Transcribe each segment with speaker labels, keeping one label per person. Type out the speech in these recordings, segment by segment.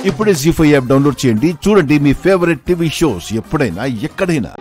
Speaker 1: ఇప్పుడే G five app download చేయండి చూడండి మీ ఫేవరెట్ టీవీ షోస్ ఎప్పుడైనా ఎక్కడైనా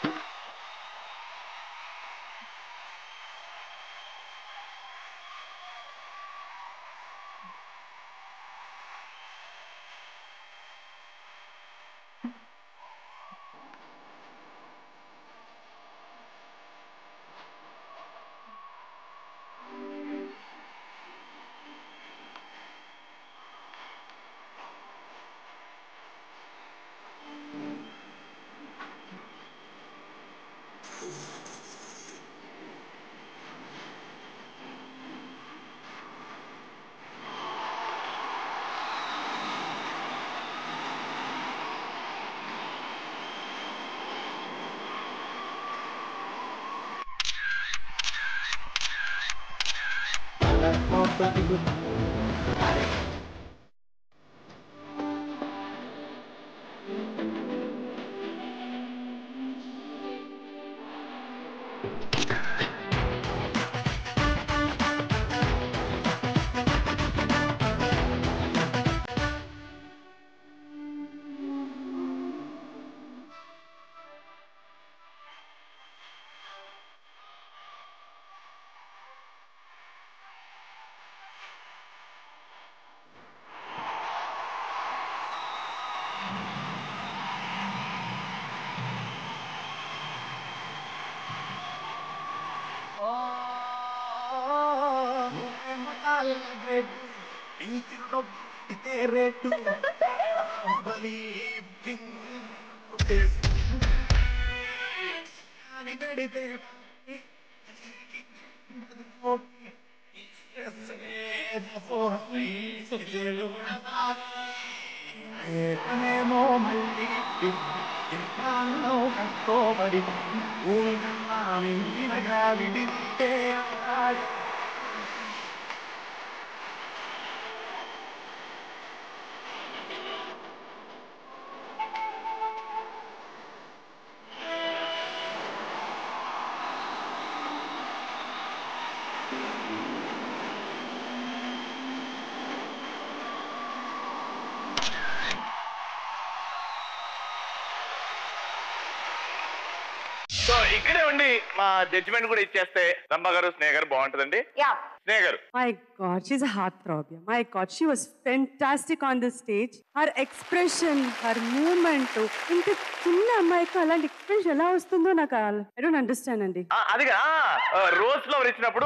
Speaker 2: సో ఇక్కడే ఉండి మా జడ్జిమెంట్ కూడా ఇచ్చేస్తే రమ్మ గారు స్నేహ గారు బాగుంటుందండి
Speaker 3: యా
Speaker 2: స్నేహ గారు
Speaker 4: My God, she's a heartthrob. yeah. My God, she was fantastic on the stage. Her expression, her movement. ఇంత చిన్న అమ్మాయికి అలాంటి ఎక్స్ప్రెషన్ ఎలా వస్తుందో నాకు ఐ డోంట్ అండర్స్టాండ్ అండి
Speaker 2: ఆ, అదిగా రోజ్ ఫ్లవర్ ఇచ్చినప్పుడు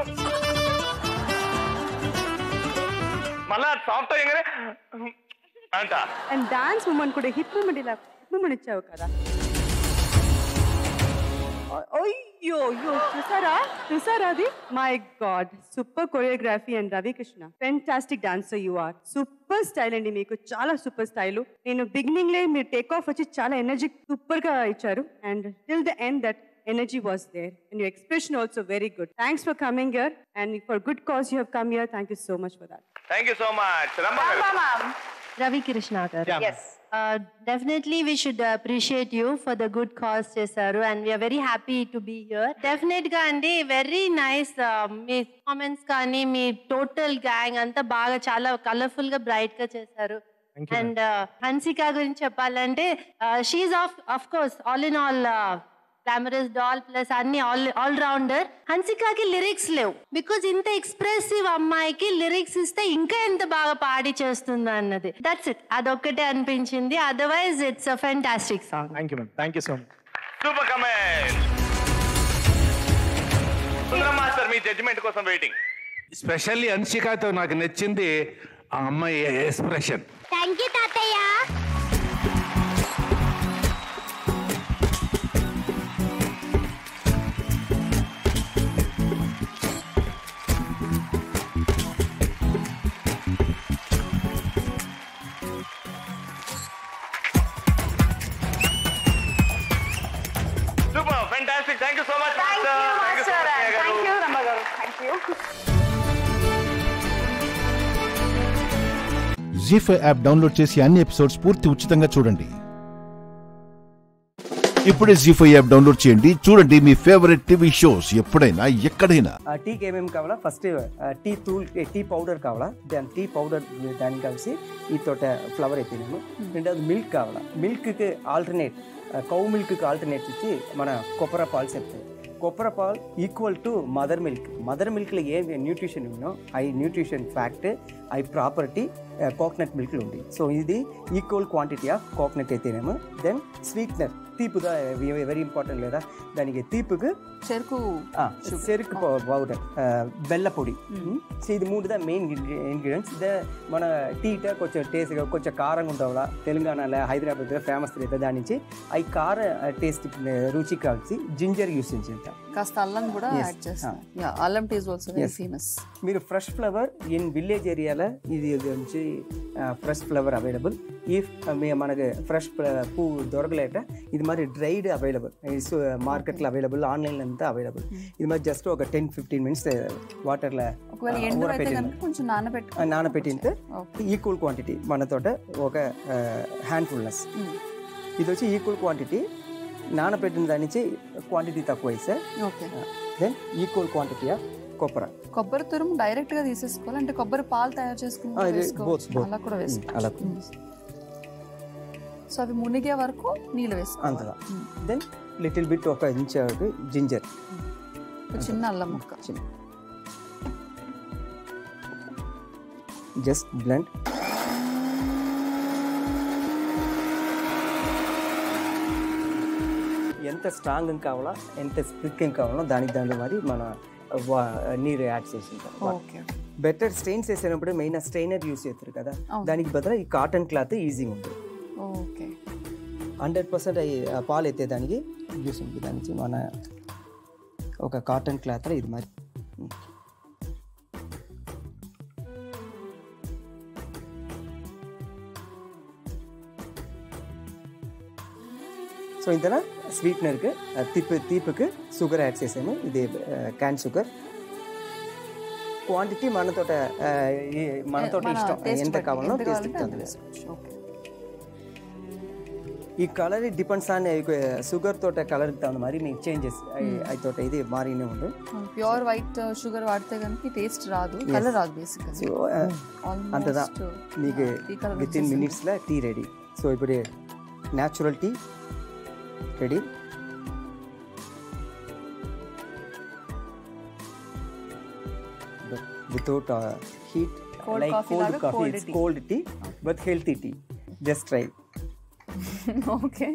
Speaker 2: మళ్ళా సాఫ్ట్ అయ్యగానే అంట
Speaker 4: అండ్ డాన్స్ మూమెంట్ కూడా హిప్ మూమెంట్ ఇలా మూమెంట్ ఇచ్చావు కదా అయ్యో అయ్యో చూసారా చూసారా అది my God super choreography and Ravikrishna fantastic dancer you are super style అండి మీకు చాలా సూపర్ స్టైల్ నేను బిగినింగ్ లే మీరు టేక్ ఆఫ్ వచ్చి చాలా ఎనర్జీ సూపర్ గా ఇచ్చారు and till the end that energy was there and your expression also very good thanks for coming here and for good cause you have come here thank you so much for that
Speaker 2: thank you so much Ramma garu
Speaker 5: Ravi Krishna garu.
Speaker 3: Yes
Speaker 5: Uh, definitely we should appreciate you for the good cause చేశారు and we are very happy to be here definite గా అండి very nice మీ comments కానీ మీ total gang అంతా బాగా చాలా colourful గా bright గా చేశారు అండ్ హన్సిక గురించి చెప్పాలంటే she of of course all in all glamorous doll plus అన్ని ఆల్ ఆల్ రౌండర్ హన్సికాకి లిరిక్స్ లేవు బికాజ్ ఇంత ఎక్స్ప్రెసివ్ అమ్మాయికి లిరిక్స్ ఇస్తే ఇంకా ఎంత బాగా పాడి చేస్తుందో అన్నది దట్స్ ఇట్ అదొక్కటే అనిపించింది otherwise it's a fantastic song
Speaker 6: thank you ma'am thank you so much
Speaker 2: super comment Sundaram master మీ జడ్జిమెంట్ కోసం వెయిటింగ్
Speaker 7: స్పెషల్లీ అన్షికాతో నాకు నచ్చింది ఆ అమ్మాయి ఎక్స్ప్రెషన్
Speaker 8: థ్యాంక్ యూ తాతయ్య
Speaker 2: super fantastic thank you so much
Speaker 3: thank you master thank you Ramma గారు thank you
Speaker 1: Zee five app download చేసి అన్ని ఎపిసోడ్స్ పూర్తి ఉచితంగా చూడండి ఇప్పుడే జీ ఫైవ్ యాప్ డౌన్లోడ్ చేయండి చూడండి మీ ఫేవరెట్ టీవీ షోస్ ఎప్పుడైనా ఎక్కడైనా
Speaker 6: ఆ టీకి ఏమేమి కావాలా ఫస్ట్ ఆ, టీ తూల్ ఏ, టీ పౌడర్ కావాలా దాని టీ పౌడర్ దానికి కలిసి ఈ తోట ఫ్లవర్ అయిపోయినాము రెండవది మిల్క్ కావాలా మిల్క్కి ఆల్టర్నేట్ కౌ మిల్క్కి ఆల్టర్నేట్ ఇచ్చి మన కొబ్బరి పాలు చెప్తాయి కొబ్బరి పాలు equal to mother milk mother మిల్క్లో ఏం న్యూట్రిషన్ ఉన్నో I nutrition fact I property coconut మిల్క్లో ఉంది సో ఇది ఈక్వల్ క్వాంటిటీ ఆఫ్ కోకోనట్ అయితేనేమో దెన్ స్వీట్నర్ తీపుగా వెరీ ఇంపార్టెంట్ లేదా దానికి తీపుకు
Speaker 3: చెరుకు
Speaker 6: ఆ, చెరుకు పౌ- పౌడర్ ఆ, బెల్ల పొడి సో ఇది మూడు దా మెయిన్ ఇంగ్రీడియంట్స్ ఇదే మన టీట కొంచెం టేస్ట్గా కొంచెం కారంగా ఉంటావులా తెలంగాణలో హైదరాబాద్ ఫేమస్ అయితే దాని నుంచి అవి కార టేస్ట్ రుచి కాల్సి జింజర్ యూస్ చేస్తాం
Speaker 3: కాస్త అల్లం కూడా
Speaker 6: Yes.
Speaker 3: యాడ్ చేస్తాం యా అల్లం tea also very
Speaker 6: Yes.
Speaker 3: Famous
Speaker 6: మీరు ఫ్రెష్ ఫ్లవర్ ఇన్ విలేజ్ ఏరియాలో ఇది ఇది వచ్చి ఫ్రెష్ ఫ్లవర్ అవైలబుల్ ఈ మనకి ఫ్రెష్ పువ్వు దొరకలేక ఇది మరి డ్రైడ్ అవైలబుల్ మార్కెట్లో అవైలబుల్ ఆన్లైన్లో అంతా అవైలబుల్ ఇది మరి జస్ట్ ఒక టెన్ ఫిఫ్టీన్ మినిట్స్ వాటర్లో
Speaker 3: ఒకవేళ ఎండు అయితే కనుక కొంచెం నానబెట్టు
Speaker 6: నానబెట్టింటే
Speaker 3: Okay.
Speaker 6: ఈక్వల్ క్వాంటిటీ మన తోట ఒక హ్యాండ్ఫుల్నెస్ ఇది వచ్చి ఈక్వల్ క్వాంటిటీ నానబెట్టిన దాని నుంచి క్వాంటిటీ తక్కువ అయితే
Speaker 3: okay
Speaker 6: then equal quantity of కొబ్బరి
Speaker 3: కొబ్బరి తురుము డైరెక్ట్ గా తీసేసుకోవాలి అంటే కొబ్బరి పాలు తయారు చేసుకుని
Speaker 6: ఆ, ఇది
Speaker 3: వేసుకోవచ్చు
Speaker 6: both, both.
Speaker 3: అలా కూడా
Speaker 6: Mm,
Speaker 3: వేసుకోవచ్చు
Speaker 6: అలా
Speaker 3: Mm. సో అవి మునిగే వరకు నీళ్ళు వేసుకోవాలి
Speaker 6: అంతగా దెన్ లిటిల్ బిట్ ఒక ఇంచ్ జింజర్
Speaker 3: ఒక చిన్న అల్లం ముక్క
Speaker 6: చిన్న జస్ట్ బ్లెండ్ ఎంత స్ట్రాంగ్ కావాలా ఎంత స్ప్రిక్కింగ్ కావాలో దానికి దాని మరి మన వా- నీరు యాడ్ చేసి
Speaker 3: ఓకే
Speaker 6: బెటర్ స్టెయిన్స్ వేసినప్పుడు మెయిన్ స్ట్రెయినర్ యూస్ చేస్తారు కదా దానికి బదులు ఈ కాటన్ క్లాత్ ఈజీగా ఉంటుంది
Speaker 3: ఓకే
Speaker 6: హండ్రెడ్ పర్సెంట్ ఆ పాలు ఎత్తే దానికి యూస్ ఉంటుంది దాని నుంచి మన ఒక కాటన్ క్లాత్ ఇది మరి సో ఇంతనా స్వీట్నర్కి తీపి తీపికి షుగర్ యాడ్ చేసాము ఇది క్యాన్ షుగర్ క్వాంటిటీ మనతోట ఆ, ఈ- మనతోట
Speaker 3: మన
Speaker 6: ఇష్టం
Speaker 3: taste
Speaker 6: ఎంత
Speaker 3: బట్టి,
Speaker 6: కావాలో
Speaker 3: ఎంత
Speaker 6: టేస్ట్
Speaker 3: కావాలంటే అంత
Speaker 6: అంత
Speaker 3: వేసుకోవచ్చు ఓకే
Speaker 6: ఈ కలర్ డిపెండ్స్ ఆన్ షుగర్ తోట కలర్ మరి మీకు చేంజెస్ అవి తోట ఇది మారినే ఉండు
Speaker 3: ప్యూర్ వైట్ షుగర్ వాడితే కనుక టేస్ట్ రాదు కలర్ రాదు బేసిక్
Speaker 6: సో అంతదా మీకు విత్ ఇన్ మినిట్స్లో టీ రెడీ సో ఇప్పుడు natural tea ready without heat
Speaker 3: Cold
Speaker 6: like
Speaker 3: coffee
Speaker 6: cold
Speaker 3: లాగా
Speaker 6: coffee
Speaker 3: cold
Speaker 6: it's
Speaker 3: tea.
Speaker 6: Cold tea but healthy tea just try
Speaker 3: okay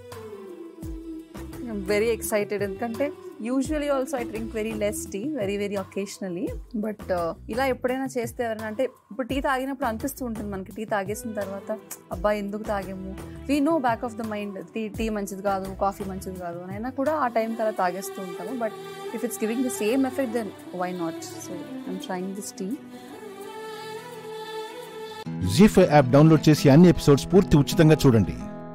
Speaker 3: very excited ఎందుకంటే usually also I drink very less tea very very occasionally but ఇలా ఎప్పుడైనా చేస్తే ఎవరైనా అంటే ఇప్పుడు tea తాగినప్పుడు అనిపిస్తూ ఉంటుంది మనకి టీ తాగేసిన తర్వాత అబ్బా ఎందుకు తాగాము we know back of the mind tea tea మంచిది కాదు కాఫీ మంచిది కాదు అని అయినా కూడా ఆ టైం అలా తాగేస్తూ ఉంటాము but if it's giving the same effect then why not so I'm trying this tea
Speaker 1: Zee five app download చేసి అన్ని ఎపిసోడ్స్ పూర్తి ఉచితంగా చూడండి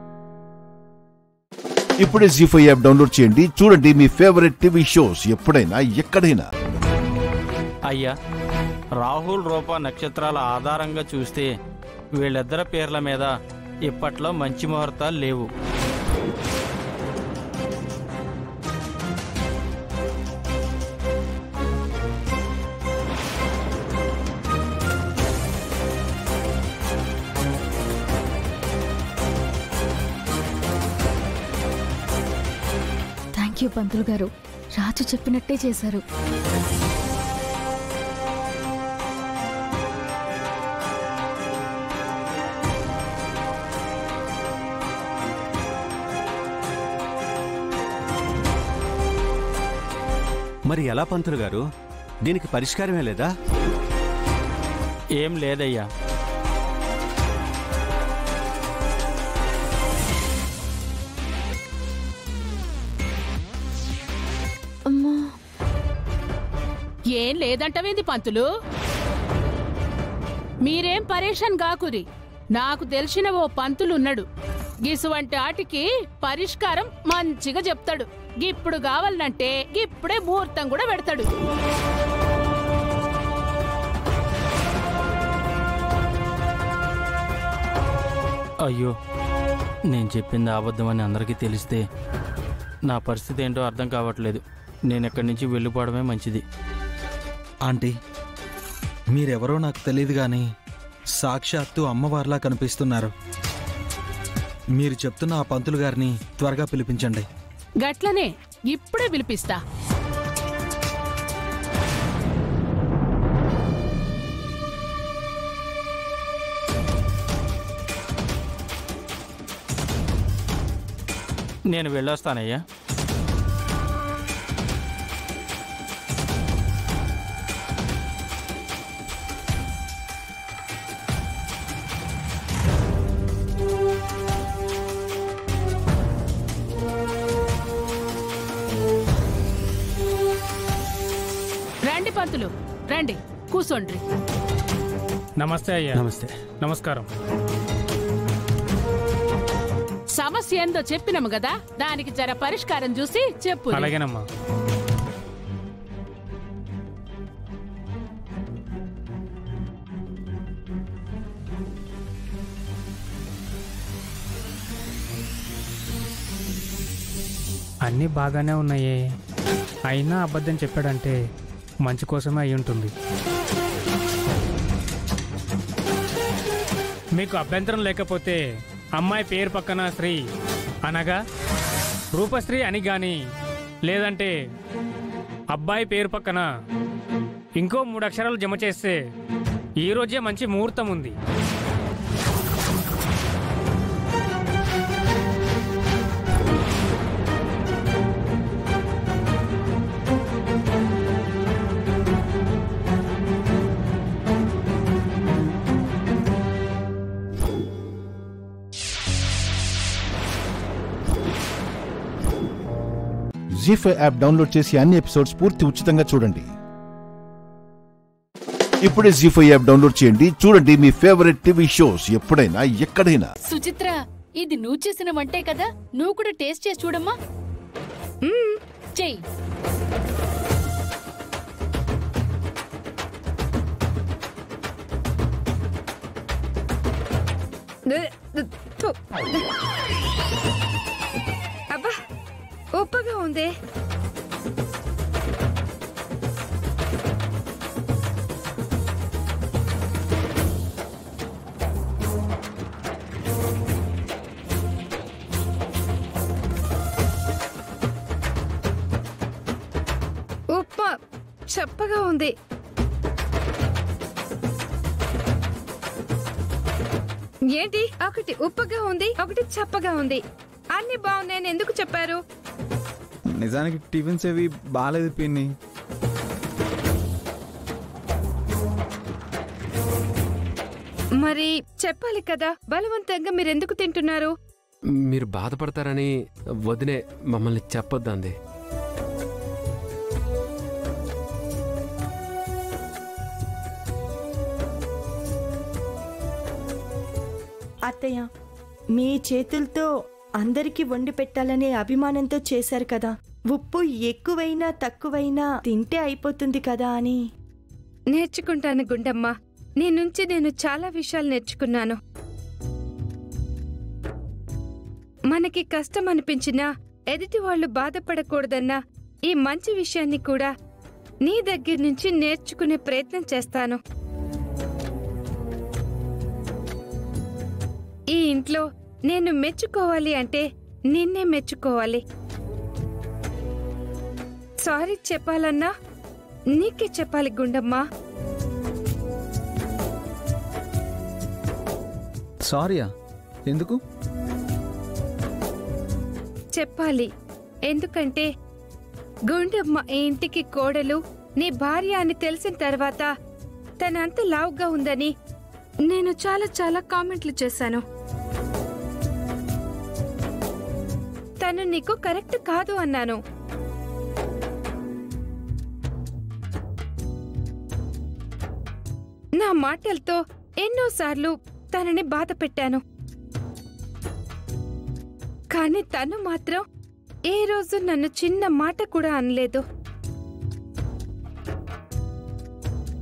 Speaker 1: ఇప్పుడే జీ ఫైవ్ యాప్ డౌన్లోడ్ చేయండి చూడండి మీ ఫేవరెట్ టీవీ షోస్ ఎప్పుడైనా ఎక్కడైనా
Speaker 8: అయ్యా రాహుల్ రూప నక్షత్రాల ఆధారంగా చూస్తే వీళ్ళిద్దరి పేర్ల మీద ఇప్పట్లో మంచి ముహూర్తాలు లేవు
Speaker 9: థ్యాంక్ యూ పంతులు గారు రాజు చెప్పినట్టే చేశారు
Speaker 10: మరి ఎలా పంతులు గారు దీనికి పరిష్కారమే లేదా
Speaker 8: ఏం లేదయ్యా
Speaker 9: అమ్మా
Speaker 11: ఏం లేదంటవేంది పంతులు మీరేం పరేషాన్ కాకురి నాకు తెలిసిన ఓ పంతులున్నాడు గిసువంటి ఆటికి పరిష్కారం మంచిగా చెప్తాడు ఇప్పుడు కావాలంటే ఇప్పుడే ముహూర్తం కూడా పెడతాడు
Speaker 8: అయ్యో నేను చెప్పింది అబద్ధమని అందరికీ తెలిస్తే నా పరిస్థితి ఏంటో అర్థం కావట్లేదు నేను ఎక్కడి నుంచి వెళ్ళిపోవడమే మంచిది
Speaker 12: ఆంటీ మీరెవరో నాకు తెలియదు కానీ సాక్షాత్తు అమ్మవారిలా కనిపిస్తున్నారు మీరు చెప్తున్న ఆ పంతులు గారిని త్వరగా పిలిపించండి
Speaker 11: గట్లనే ఇప్పుడే పిలిపిస్తా
Speaker 8: నేను వెళ్ళొస్తానయ్యా
Speaker 11: రండి పంతులు రండి కూసోండ్రి
Speaker 13: నమస్తే అయ్యా
Speaker 10: నమస్తే
Speaker 13: నమస్కారం
Speaker 11: సమస్య ఏందో చెప్పినాము కదా దానికి జర పరిష్కారం చూసి చెప్పు
Speaker 13: అలాగేనమ్మా అన్నీ బాగానే ఉన్నాయే అయినా అబద్ధం చెప్పాడంటే మంచి కోసమే అయి ఉంటుంది మీకు అభ్యంతరం లేకపోతే అమ్మాయి పేరు పక్కన శ్రీ అనగా రూపశ్రీ అని గాని లేదంటే అబ్బాయి పేరు పక్కన ఇంకో మూడు అక్షరాలు జమ చేస్తే ఈ రోజే మంచి ముహూర్తం ఉంది
Speaker 1: జీ ఫైవ్ యాప్ డౌన్లోడ్ చేసి అన్ని ఎపిసోడ్స్ పూర్తి ఉచితంగా చూడండి ఇప్పుడే జీ ఫైవ్ యాప్ డౌన్లోడ్ చేయండి చూడండి మీ ఫేవరెట్ టీవీ షోస్ ఎప్పుడైనా ఎక్కడైనా
Speaker 14: సుచిత్ర ఇది నువ్వు చేసిన వంటే కదా నువ్వు కూడా టేస్ట్ చేసి చూడమ్మా చెయ్యి
Speaker 15: అబ్బా ఉప్పగా ఉంది ఉప్మా చప్పగా ఉంది ఏంటి ఒకటి ఉప్పగా ఉంది ఒకటి చప్పగా ఉంది అన్ని బాగున్నాయని ఎందుకు చెప్పారు
Speaker 12: నిజానికి టిఫిన్స్ ఏవి బాగాలేదు పిన్ని
Speaker 15: మరి చెప్పాలి కదా బలవంతంగా మీరు ఎందుకు తింటున్నారు
Speaker 16: మీరు బాధపడతారని వదినే మమ్మల్ని చెప్పొద్దంది
Speaker 17: అత్తయ్య మీ చేతులతో అందరికీ వండి పెట్టాలనే అభిమానంతో చేశారు కదా ఉప్పు ఎక్కువైనా తక్కువైనా తింటే అయిపోతుంది కదా అని
Speaker 15: నేర్చుకుంటాను గుండమ్మ నీ నుంచి నేను చాలా విషయాలు నేర్చుకున్నాను మనకి కష్టం అనిపించినా ఎదుటి వాళ్ళు బాధపడకూడదన్న ఈ మంచి విషయాన్ని కూడా నీ దగ్గర నుంచి నేర్చుకునే ప్రయత్నం చేస్తాను ఈ ఇంట్లో నేను మెచ్చుకోవాలి అంటే నిన్నే మెచ్చుకోవాలి సారీ చెప్పాలన్నా నీకే చెప్పాలి గుండమ్మా
Speaker 12: సారీయా ఎందుకు
Speaker 15: చెప్పాలి ఎందుకంటే గుండమ్మ ఈ ఇంటికి కోడలు నీ భార్య అని తెలిసిన తర్వాత తనంత లావుగా ఉందని నేను చాలా చాలా కామెంట్లు చేశాను తను నీకు కరెక్ట్ కాదు అన్నాను నా మాటలతో ఎన్నోసార్లు తనని బాధ పెట్టాను కానీ తను మాత్రం ఏ రోజు నన్ను చిన్న మాట కూడా అనలేదు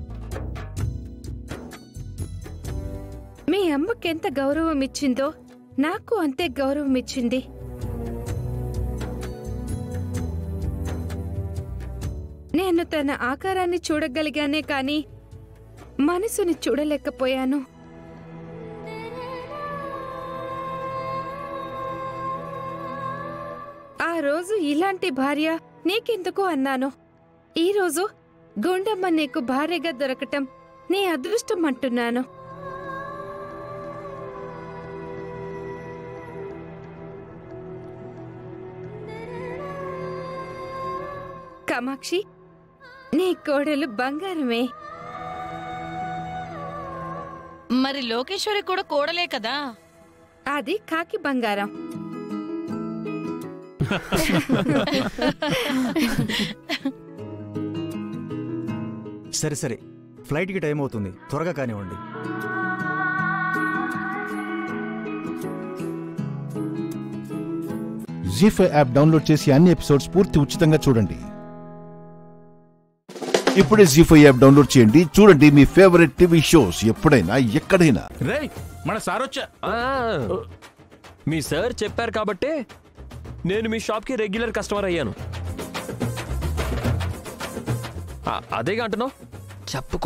Speaker 15: మీ అమ్మకెంత గౌరవం ఇచ్చిందో నాకు అంతే గౌరవం ఇచ్చింది నేను తన ఆకారాన్ని చూడగలిగానే కానీ మనసుని చూడలేకపోయాను ఆ రోజు ఇలాంటి భార్య నీకెందుకు అన్నాను ఈ రోజు గుండమ్మ నీకు భార్యగా దొరకటం నీ అదృష్టం అంటున్నాను కామాక్షి నీ కోడలు బంగారమే
Speaker 14: మరి లోకేశ్వరి కూడా కూడలే కదా
Speaker 15: అది కాకి బంగారం
Speaker 18: సరే సరే ఫ్లైట్కి టైం అవుతుంది త్వరగా కానివ్వండి
Speaker 1: జీ ఫైవ్ యాప్ డౌన్లోడ్ చేసి అన్ని ఎపిసోడ్స్ పూర్తి ఉచితంగా చూడండి ఇప్పుడే జీ ఫైవ్ యాప్ డౌన్లోడ్ చేయండి చూడండి మీ ఫేవరెట్ టీవీ షోస్ ఎప్పుడైనా ఎక్కడైనా
Speaker 7: రేయ్ మన సార్ వచ్చా
Speaker 19: మీ సార్ చెప్పారు కాబట్టే నేను మీ షాప్కి రెగ్యులర్ కస్టమర్ అయ్యాను ఆ, అదేగా అంటున్నావు చెప్పుకు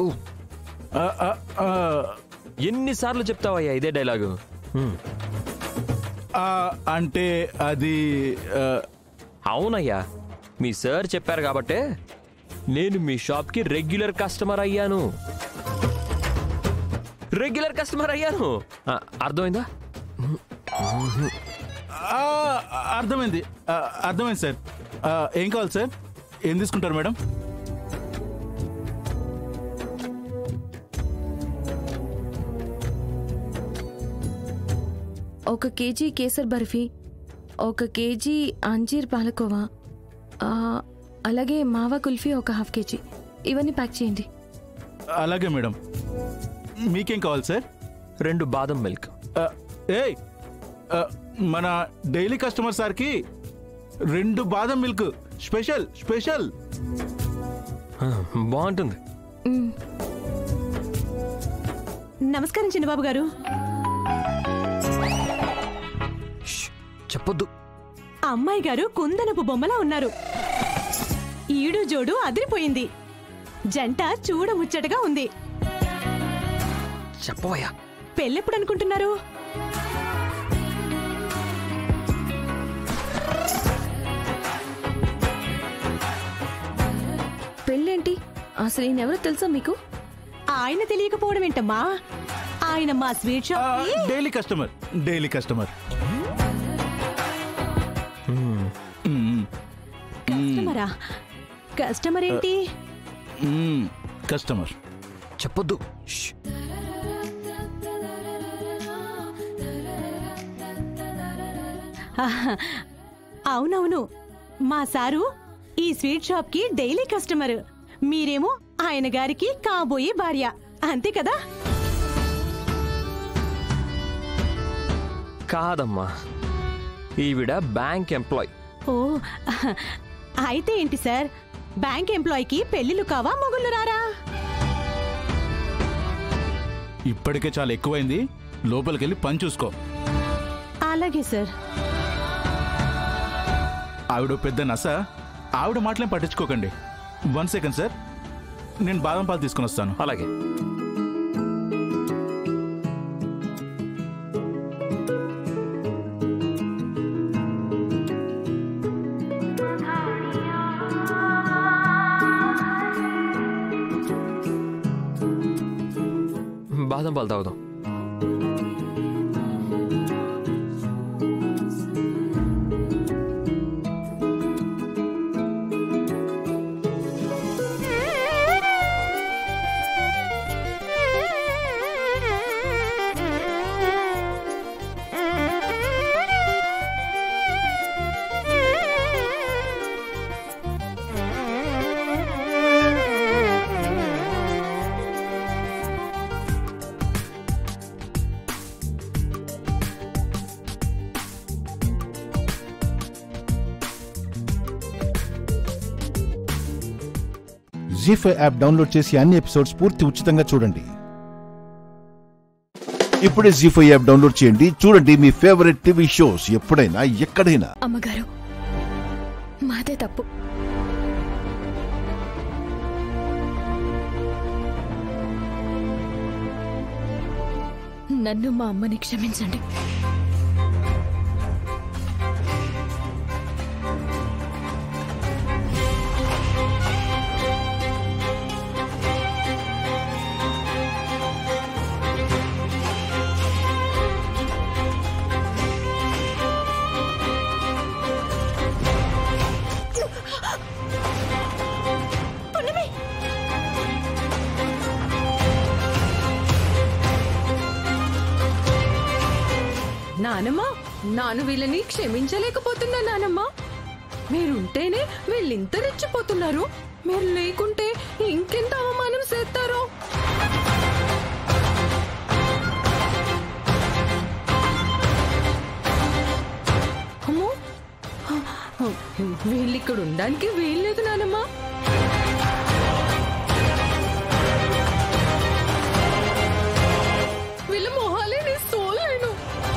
Speaker 19: ఎన్నిసార్లు చెప్తావయ్యా ఇదే డైలాగు హ్మ్.
Speaker 7: ఆ, అంటే అది ఆ,
Speaker 19: అవునయ్యా మీ సార్ చెప్పారు కాబట్టే నేను మీ షాప్కి రెగ్యులర్ కస్టమర్ అయ్యాను రెగ్యులర్ కస్టమర్ అయ్యాను ఆ, అర్థమైందా
Speaker 7: ఆ, అర్థమైంది ఆ, అర్థమైంది సార్ ఆ, ఏం కావాలి సార్ ఏం తీసుకుంటారు మేడం
Speaker 9: ఒక కేజీ కేసర్ బర్ఫీ ఒక కేజీ అంజీర్ పాలకోవా ఆ, అలాగే మావా కుల్ఫీ ఒక హాఫ్ కేజీ ఇవన్నీ ప్యాక్ చేయండి
Speaker 7: అలాగే మేడం మీకేం కావాలి సార్
Speaker 19: రెండు బాదం మిల్క్
Speaker 7: ఏయ్ ఆ, మన డైలీ కస్టమర్ సార్కి రెండు బాదం మిల్క్ స్పెషల్ స్పెషల్
Speaker 19: ఆ, బాగుంటుంది
Speaker 20: నమస్కారం చిన్నబాబు గారు
Speaker 19: చెప్పొద్దు
Speaker 20: అమ్మాయి గారు కుందనపు బొమ్మలా ఉన్నారు ఈడు జోడు అదిరిపోయింది జంట చూడముచ్చటగా ఉంది
Speaker 19: చెప్పవయ్యా
Speaker 20: పెళ్ళెప్పుడు అనుకుంటున్నారు
Speaker 9: పెళ్ళేంటి అసలు ఈయన ఎవరో తెలుసా మీకు
Speaker 20: ఆయన తెలియకపోవడం ఏంటమ్మా ఆయన మా sweet shop
Speaker 7: daily customer daily customer
Speaker 20: కస్టమరా కస్టమర్ ఏంటి
Speaker 7: కస్టమర్
Speaker 19: చెప్పొద్దు
Speaker 20: ఆహా, అవునవును మా సారు ఈ స్వీట్ షాప్ కి డైలీ కస్టమర్ మీరేమో ఆయన గారికి కాబోయే భార్య అంతే కదా
Speaker 19: కాదమ్మా ఈవిడ బ్యాంక్ ఎంప్లాయ్
Speaker 20: ఓ అయితే ఏంటి సార్ బ్యాంక్ ఎంప్లాయీకి పెళ్లిళ్ళు కావా మొగుళ్ళు రారా
Speaker 7: ఇప్పటికే చాలా ఎక్కువైంది లోపలికి వెళ్ళి పని చూసుకో
Speaker 20: అలాగే సార్
Speaker 7: ఆవిడ పెద్ద నస ఆవిడ మాటలేం పట్టించుకోకండి వన్ సెకండ్ సార్ నేను బాదం పాలు తీసుకుని వస్తాను
Speaker 19: అలాగే బాదం పాలు తాగుదాం
Speaker 1: జీ ఫైవ్ యాప్ డౌన్లోడ్ చేసి అన్ని ఎపిసోడ్స్ పూర్తి ఉచితంగా చూడండి ఇప్పుడే జీ ఫైవ్ యాప్ డౌన్లోడ్ చేయండి చూడండి మీ ఫేవరెట్ టీవీ షోస్ ఎప్పుడైనా ఎక్కడైనా
Speaker 9: అమ్మగారు మాదే తప్పు నన్ను మా అమ్మని క్షమించండి
Speaker 21: నానమ్మ నాను వీళ్ళని క్షమించలేకపోతున్నా నానమ్మ మీరుంటేనే వీళ్ళింత రెచ్చిపోతున్నారు మీరు లేకుంటే ఇంకెంత అవమానం చేస్తారో అమ్మో వీళ్ళు ఇక్కడ ఉండడానికి వీల్లేదు నానమ్మ వీళ్ళ మొహాలే నేను సోలేను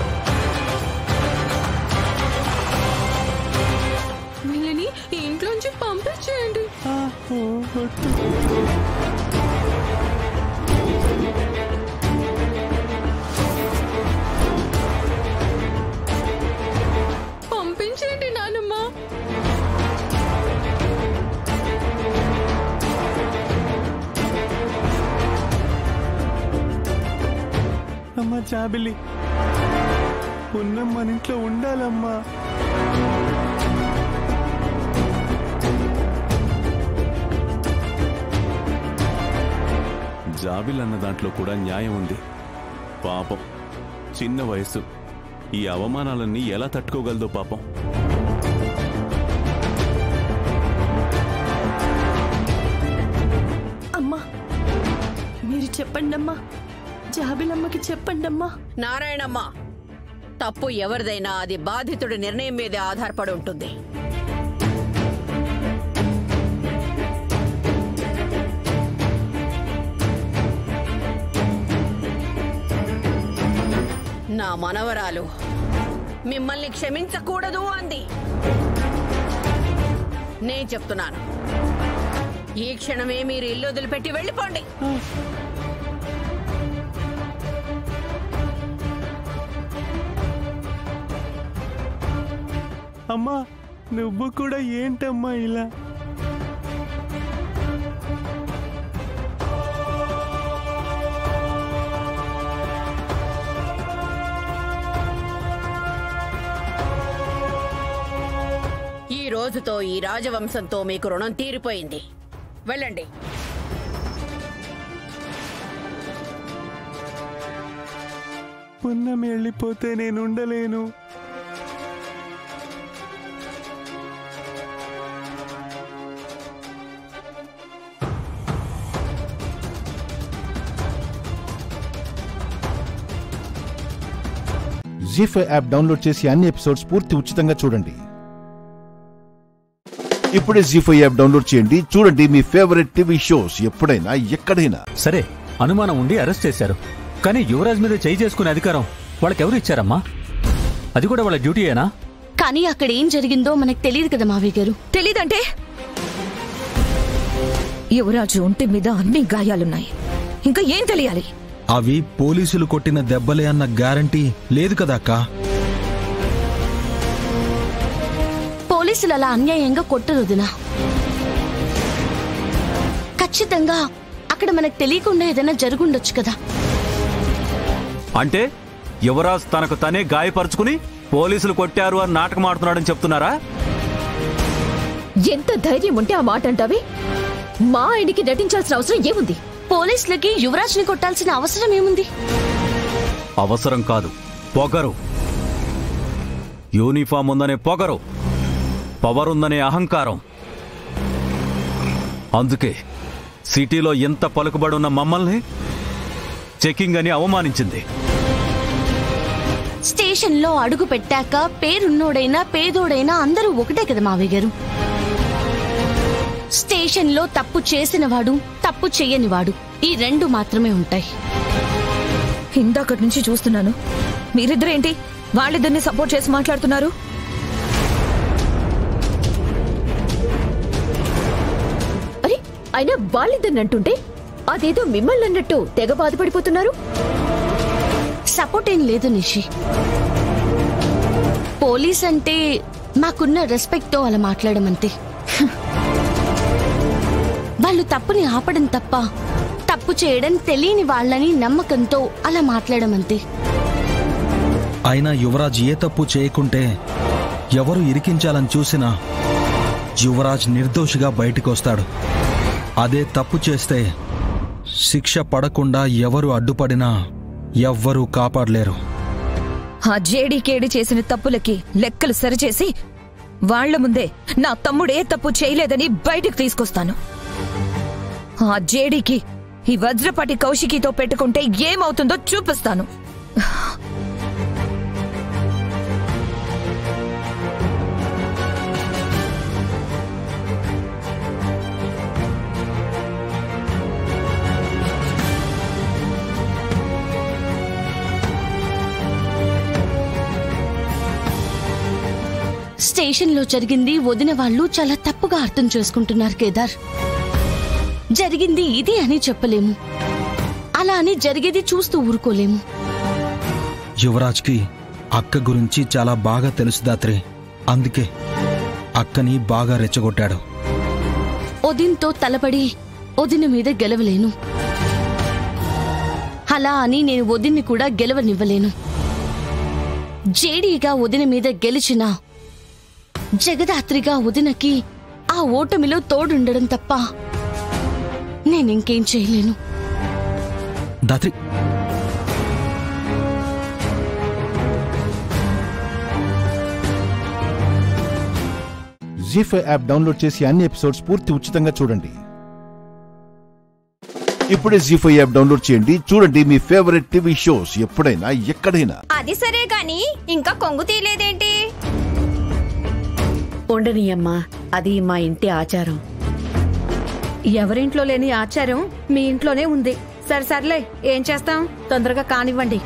Speaker 21: వీళ్ళని ఇంట్లోంచి పంపించేయండి పంపించేయండి నానమ్మ
Speaker 22: అమ్మా చాబిలి ఉన్న మన ఇంట్లో ఉండాలమ్మా
Speaker 23: జాబిల్ అన్న దాంట్లో కూడా న్యాయం ఉంది పాపం చిన్న వయసు ఈ అవమానాలన్నీ ఎలా తట్టుకోగలదో పాపం
Speaker 17: అమ్మా మీరు చెప్పండమ్మా జాబిలమ్మకి చెప్పండమ్మా
Speaker 24: నారాయణమ్మ తప్పు ఎవరిదైనా అది బాధితుడి నిర్ణయం మీదే ఆధారపడి ఉంటుంది నా మనవరాలు మిమ్మల్ని క్షమించకూడదు అంది నేను చెప్తున్నాను ఈ క్షణమే మీరు ఇల్లు వదిలిపెట్టి వెళ్ళిపోండి
Speaker 22: అమ్మా నువ్వు కూడా ఏంటమ్మా ఇలా
Speaker 24: ఈ రోజుతో ఈ రాజవంశంతో మీకు రుణం తీరిపోయింది వెళ్ళండి
Speaker 22: పున్నమి వెళ్ళిపోతే నేను ఉండలేను
Speaker 1: జీ ఫైవ్ యాప్ డౌన్లోడ్ చేసి అన్ని ఎపిసోడ్స్ పూర్తి ఉచితంగా చూడండి ఇప్పుడే జీ ఫైవ్ యాప్ డౌన్లోడ్ చేయండి చూడండి మీ ఫేవరెట్ టీవీ షోస్ ఎప్పుడైనా ఎక్కడైనా
Speaker 10: సరే అనుమానం ఉండి అరెస్ట్ చేశారు కానీ యువరాజ్ మీద చేయి చేసుకునే అధికారం వాళ్ళకెవరు ఇచ్చారమ్మా అది కూడా వాళ్ళ డ్యూటీయేనా
Speaker 25: కానీ అక్కడ ఏం జరిగిందో మనకు తెలియదు కదా మావయ్య గారు
Speaker 26: తెలీదంటే యువరాజు ఒంటి మీద అన్ని గాయాలున్నాయి ఇంకా ఏం తెలియాలి
Speaker 12: అవి పోలీసులు కొట్టిన దెబ్బలే అన్న గ్యారంటీ లేదు కదా అక్క
Speaker 25: పోలీసులు అలా అన్యాయంగా కొట్టరు వదినా ఖచ్చితంగా అక్కడ మనకు తెలియకుండా ఏదైనా జరుగుండొచ్చు కదా
Speaker 10: అంటే యువరాజ్ తనకు తనే గాయపరుచుకుని పోలీసులు కొట్టారు అని నాటకం ఆడుతున్నాడని చెప్తున్నారా
Speaker 26: ఎంత ధైర్యం ఉంటే ఆ మాట అంటావి మా ఆయనకి నటించాల్సిన అవసరం ఏముంది
Speaker 25: పోలీసులకి యువరాజ్ని కొట్టాల్సిన అవసరం ఏముంది
Speaker 10: అవసరం కాదు పొగరు యూనిఫామ్ ఉందనే పొగరు పవర్ ఉందనే అహంకారం అందుకే సిటీలో ఎంత పలుకుబడున్న మమ్మల్ని చెకింగ్ అని అవమానించింది
Speaker 25: స్టేషన్లో అడుగు పెట్టాక పేరున్నోడైనా పేదోడైనా అందరూ ఒకటే కదా మావయ్య గారు స్టేషన్లో తప్పు చేసినవాడు తప్పు చెయ్యనివాడు ఈ రెండు మాత్రమే ఉంటాయి
Speaker 2: ఇందాకటి నుంచి చూస్తున్నాను మీరిద్దరేంటి వాళ్ళిద్దరిని సపోర్ట్ చేసి మాట్లాడుతున్నారు
Speaker 26: అరే అయినా వాళ్ళిద్దరిని అంటుంటే అదేదో మిమ్మల్ని అన్నట్టు తెగ బాధపడిపోతున్నారు
Speaker 25: సపోర్ట్ ఏం లేదు నిషి పోలీస్ అంటే మాకున్న రెస్పెక్ట్ తో అలా మాట్లాడమంతే వాళ్ళు తప్పుని ఆపడం తప్ప తప్పు చేయడం తెలియని వాళ్ళని నమ్మకంతో అలా మాట్లాడమంతే
Speaker 3: అయినా యువరాజ్ ఏ తప్పు చేయకుంటే ఎవరు ఇరికించాలని చూసినా యువరాజ్ నిర్దోషిగా బయటికొస్తాడు అదే తప్పు చేస్తే శిక్ష పడకుండా ఎవరు అడ్డుపడినా ఎవ్వరూ కాపాడలేరు
Speaker 2: ఆ జేడీకేడి చేసిన తప్పులకి లెక్కలు సరిచేసి వాళ్ల ముందే నా తమ్ముడు ఏ తప్పు చేయలేదని బయటకు తీసుకొస్తాను ఆ జేడీకి ఈ వజ్రపాటి కౌశికితో పెట్టుకుంటే ఏమవుతుందో చూపిస్తాను
Speaker 25: స్టేషన్లో జరిగింది వదిన వాళ్ళు చాలా తప్పుగా అర్థం చేసుకుంటున్నారు కేదార్ జరిగింది ఇది అని చెప్పలేము అలా అని జరిగేది చూస్తూ ఊరుకోలేము
Speaker 3: యువరాజ్కి అక్క గురించి చాలా బాగా తెలుసు దాత్రి అందుకే అక్కని బాగా రెచ్చగొట్టాడు
Speaker 25: ఒదిన్తో తలపడి ఒదిన మీద గెలవలేను అలా అని నేను ఒదిన్ని కూడా గెలవనివ్వలేను జేడీగా ఒదిన మీద గెలిచినా జగదాత్రిగా ఉదినకి ఆ ఓటమిలో తోడుండడం తప్ప నేనింకేం చేయలేను
Speaker 3: Dhatri
Speaker 1: Zee five app download చేసి అన్ని ఎపిసోడ్స్ పూర్తి ఉచితంగా చూడండి ఇప్పుడే జీ ఫైవ్ యాప్ డౌన్లోడ్ చేయండి చూడండి మీ ఫేవరెట్ టీవీ షోస్ ఎప్పుడైనా ఎక్కడైనా
Speaker 4: అది సరే గాని ఇంకా కొంగు తీయలేదేంటి
Speaker 24: ఉండనియమ్మా అది మా ఇంటి ఆచారం
Speaker 5: ఎవరింట్లో లేని ఆచారం మీ ఇంట్లోనే ఉంది సరే సర్లే ఏం చేస్తాం తొందరగా కానివ్వండి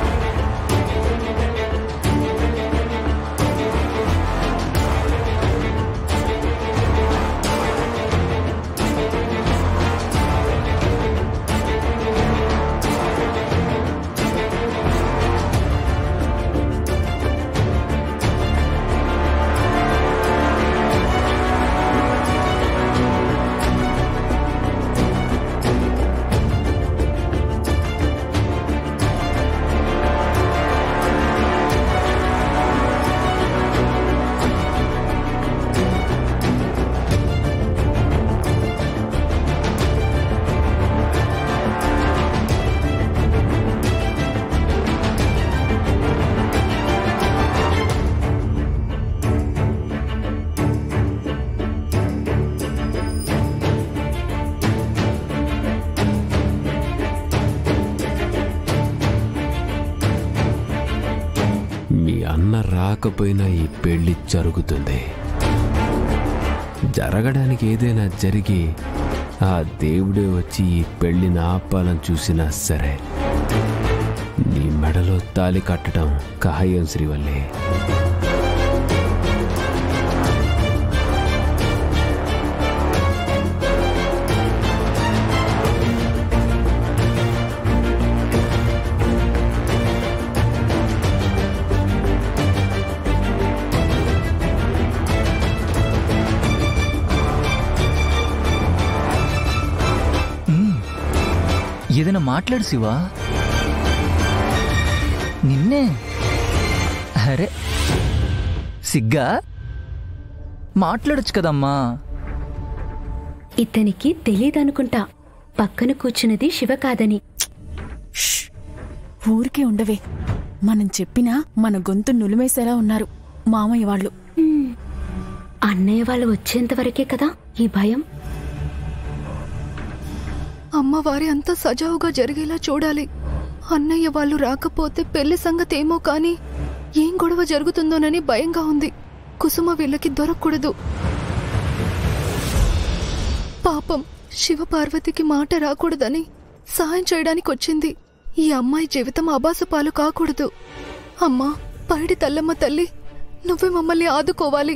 Speaker 16: మీ అన్న రాకపోయినా ఈ పెళ్లి జరుగుతుంది జరగడానికి ఏదైనా జరిగి ఆ దేవుడే వచ్చి ఈ పెళ్లిని ఆపాలని చూసినా సరే నీ మెడలో తాలి కట్టడం ఖాయం శ్రీవల్లే
Speaker 6: ఏదైనా మాట్లాడు శివా నిన్నే అరే సిగ్గా మాట్లాడొచ్చు కదమ్మా
Speaker 8: ఇతనికి తెలీదనుకుంటా పక్కన కూర్చున్నది శివ కాదని
Speaker 27: ఊరికే ఉండవే మనం చెప్పినా మన గొంతు నులిమేసేలా ఉన్నారు మామయ్య వాళ్ళు
Speaker 8: అన్నయ్య వాళ్ళు వచ్చేంత వరకే కదా ఈ భయం
Speaker 21: అమ్మవారి అంతా సజావుగా జరిగేలా చూడాలి అన్నయ్య వాళ్ళు రాకపోతే పెళ్లి సంగతి ఏమో కానీ ఏం గొడవ జరుగుతుందోనని భయంగా ఉంది కుసుమ వీళ్ళకి దొరకకూడదు పాపం శివ పార్వతికి మాట రాకూడదని సహాయం చేయడానికి వచ్చింది ఈ అమ్మాయి జీవితం అబాసు పాలు కాకూడదు అమ్మా పైడి తల్లమ్మ తల్లి నువ్వే మమ్మల్ని ఆదుకోవాలి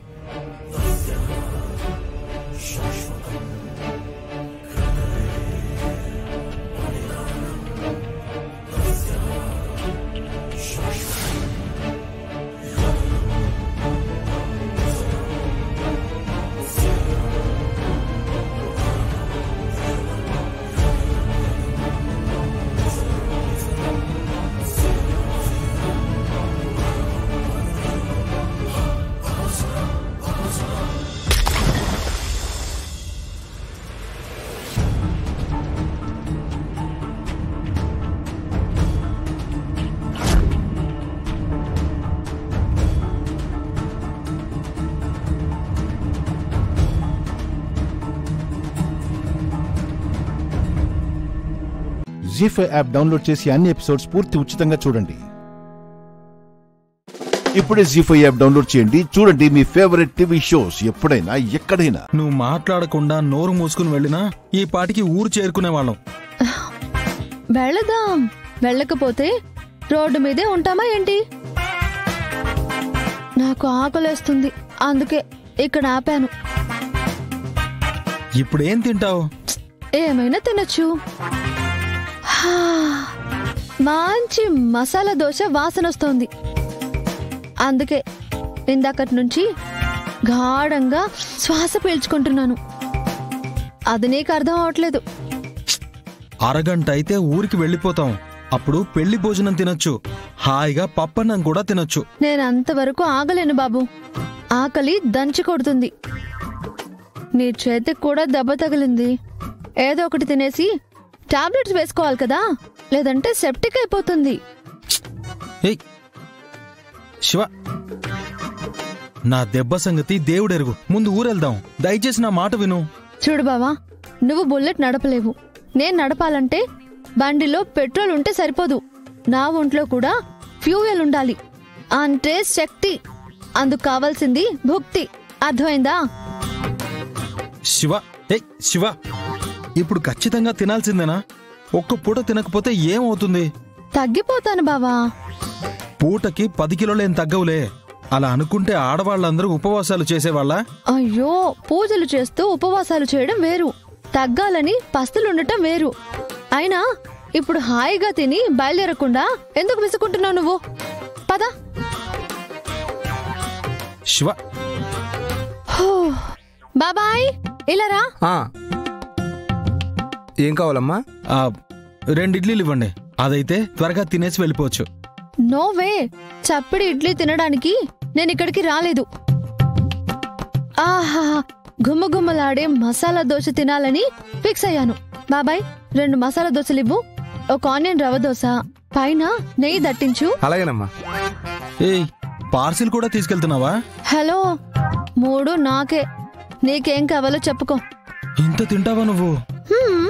Speaker 1: జీ ఫైవ్ యాప్ డౌన్లోడ్ చేసి అన్ని ఎపిసోడ్స్ పూర్తి ఉచితంగా చూడండి ఇప్పుడే జీ ఫైవ్ యాప్ డౌన్లోడ్ చేయండి చూడండి మీ ఫేవరెట్ టీవీ షోస్ ఎప్పుడైనా ఎక్కడైనా
Speaker 3: నువ్వు మాట్లాడకుండా నోరు మూసుకుని వెళ్ళినా ఈ పాటికి ఊరు చేరుకునే వాళ్ళం
Speaker 7: వెళదాం వెళ్ళకపోతే రోడ్డు మీదే ఉంటామా ఏంటి నాకు ఆకలేస్తుంది అందుకే ఇక్కడ ఆపాను
Speaker 3: ఇప్పుడేం తింటావు
Speaker 7: ఏమైనా తినొచ్చు హా, మంచి మసాలా దోశ వాసన వస్తోంది అందుకే ఇందాకటి నుంచి గాఢంగా శ్వాస పీల్చుకుంటున్నాను అది నీకు అర్థం అవట్లేదు
Speaker 3: అరగంట అయితే ఊరికి వెళ్ళిపోతాం అప్పుడు పెళ్లి భోజనం తినొచ్చు హాయిగా పప్పన్నం కూడా తినొచ్చు
Speaker 7: నేను అంతవరకు ఆగలేను బాబు ఆకలి దంచి కొడుతుంది నీ చేతికి కూడా దెబ్బ తగిలింది ఏదో ఒకటి తినేసి టాబ్లెట్స్ వేసుకోవాలి కదా లేదంటే సెప్టిక్ అయిపోతుంది
Speaker 3: ఏయ్ శివ నా దెబ్బ సంగతి దేవుడెరుగు ముందు ఊరెళ్దాం దయచేసి నా మాట విను
Speaker 7: చూడు బావా నువ్వు బుల్లెట్ నడపలేవు నేను నడపాలంటే బండిలో పెట్రోల్ ఉంటే సరిపోదు నా ఒంట్లో కూడా ఫ్యూయల్ ఉండాలి అంటే శక్తి అందుకు కావాల్సింది భుక్తి అర్థమైందా
Speaker 3: శివ ఏయ్ శివ ఇప్పుడు ఖచ్చితంగా తినాల్సిందేనా ఒక్క పూట తినకపోతే ఏమవుతుంది
Speaker 7: తగ్గిపోతాను బావా
Speaker 3: పూటకి పది కిలోలేం తగ్గవులే అలా అనుకుంటే ఆడవాళ్ళందరూ ఉపవాసాలు చేసేవాళ్ళ
Speaker 7: అయ్యో పూజలు చేస్తూ ఉపవాసాలు చేయడం వేరు తగ్గాలని పస్తులుండటం వేరు అయినా ఇప్పుడు హాయిగా తిని బయలుదేరకుండా ఎందుకు విసుకుంటున్నావు నువ్వు పద
Speaker 3: శివ
Speaker 7: హూ. బాబాయ్ ఇలా రా
Speaker 11: ఏం కావాలమ్మా
Speaker 3: ఆ, రెండు ఇడ్లీలు ఇవ్వండి అదైతే త్వరగా తినేసి వెళ్ళిపోవచ్చు
Speaker 7: నోవే చప్పిడి ఇడ్లీ తినడానికి నేను ఇక్కడికి రాలేదు ఆహా గుమ్మగుమ్మలాడే మసాలా దోశ తినాలని ఫిక్స్ అయ్యాను బాబాయ్ రెండు మసాలా దోశలు ఇవ్వు ఒక ఆనియన్ రవ్వ దోశ పైన నెయ్యి దట్టించు
Speaker 11: అలాగేనమ్మా
Speaker 3: ఏయ్ పార్సిల్ కూడా తీసుకెళ్తున్నావా
Speaker 7: హలో మూడు నాకే నీకేం కావాలో చెప్పుకో
Speaker 3: ఇంత తింటావా నువ్వు
Speaker 7: హ్మ్.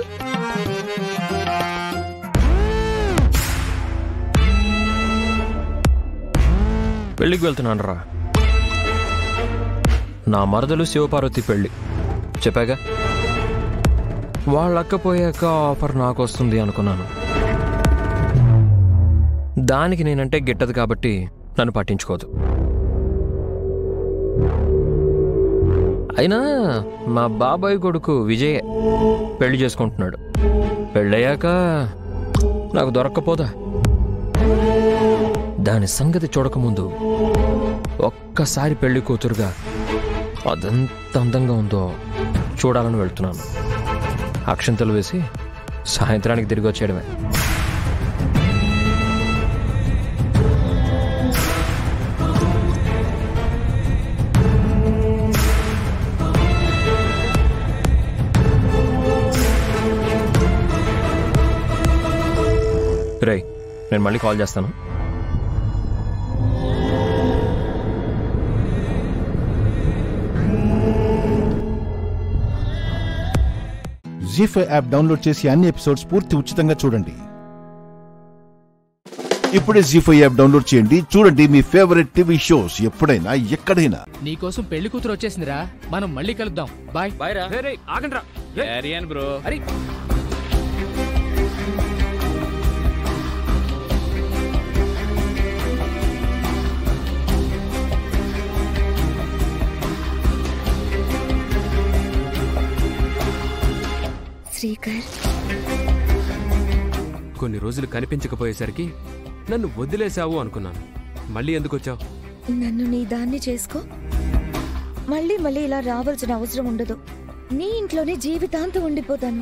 Speaker 19: పెళ్ళికి వెళ్తున్నాను రా నా మరదలు శివపార్వతి పెళ్ళి చెప్పాగా వాళ్ళ అక్క పోయాక ఆఫర్ నాకు వస్తుంది అనుకున్నాను దానికి నేనంటే గిట్టదు కాబట్టి నన్ను పట్టించుకోదు అయినా మా బాబాయ్ కొడుకు విజయ్ పెళ్లి చేసుకుంటున్నాడు పెళ్ళయ్యాక నాకు దొరక్కపోదా దాని సంగతి చూడకముందు ఒక్కసారి పెళ్లి కూతురుగా అదెంత అందంగా ఉందో చూడాలని వెళ్తున్నాను అక్షంతలు వేసి సాయంత్రానికి తిరిగి వచ్చేయడమే రేయ్ నేను మళ్ళీ కాల్ చేస్తాను
Speaker 1: జీ ఫైవ్ యాప్ డౌన్లోడ్ చేసి అన్ని ఎపిసోడ్స్ పూర్తి ఉచితంగా చూడండి ఇప్పుడే జీ ఫైవ్ యాప్ డౌన్లోడ్ చేయండి చూడండి మీ ఫేవరెట్ టీవీ షోస్ ఎప్పుడైనా ఎక్కడైనా
Speaker 13: నీకోసం పెళ్లి కూతురు వచ్చేసిందిరా మనం మళ్ళీ కలుద్దాం బాయ్
Speaker 19: బాయ్ రా ఆగండి రా
Speaker 13: బ్రో
Speaker 2: శ్రీకర్
Speaker 16: కొన్ని రోజులు కనిపించకపోయేసరికి నన్ను వదిలేశావు అనుకున్నాను మళ్ళీ ఎందుకు వచ్చావు
Speaker 2: నన్ను నీ దాన్ని చేసుకో మళ్ళీ మళ్ళీ ఇలా రావాల్సిన అవసరం ఉండదు నీ ఇంట్లోనే జీవితాంతం ఉండిపోతాను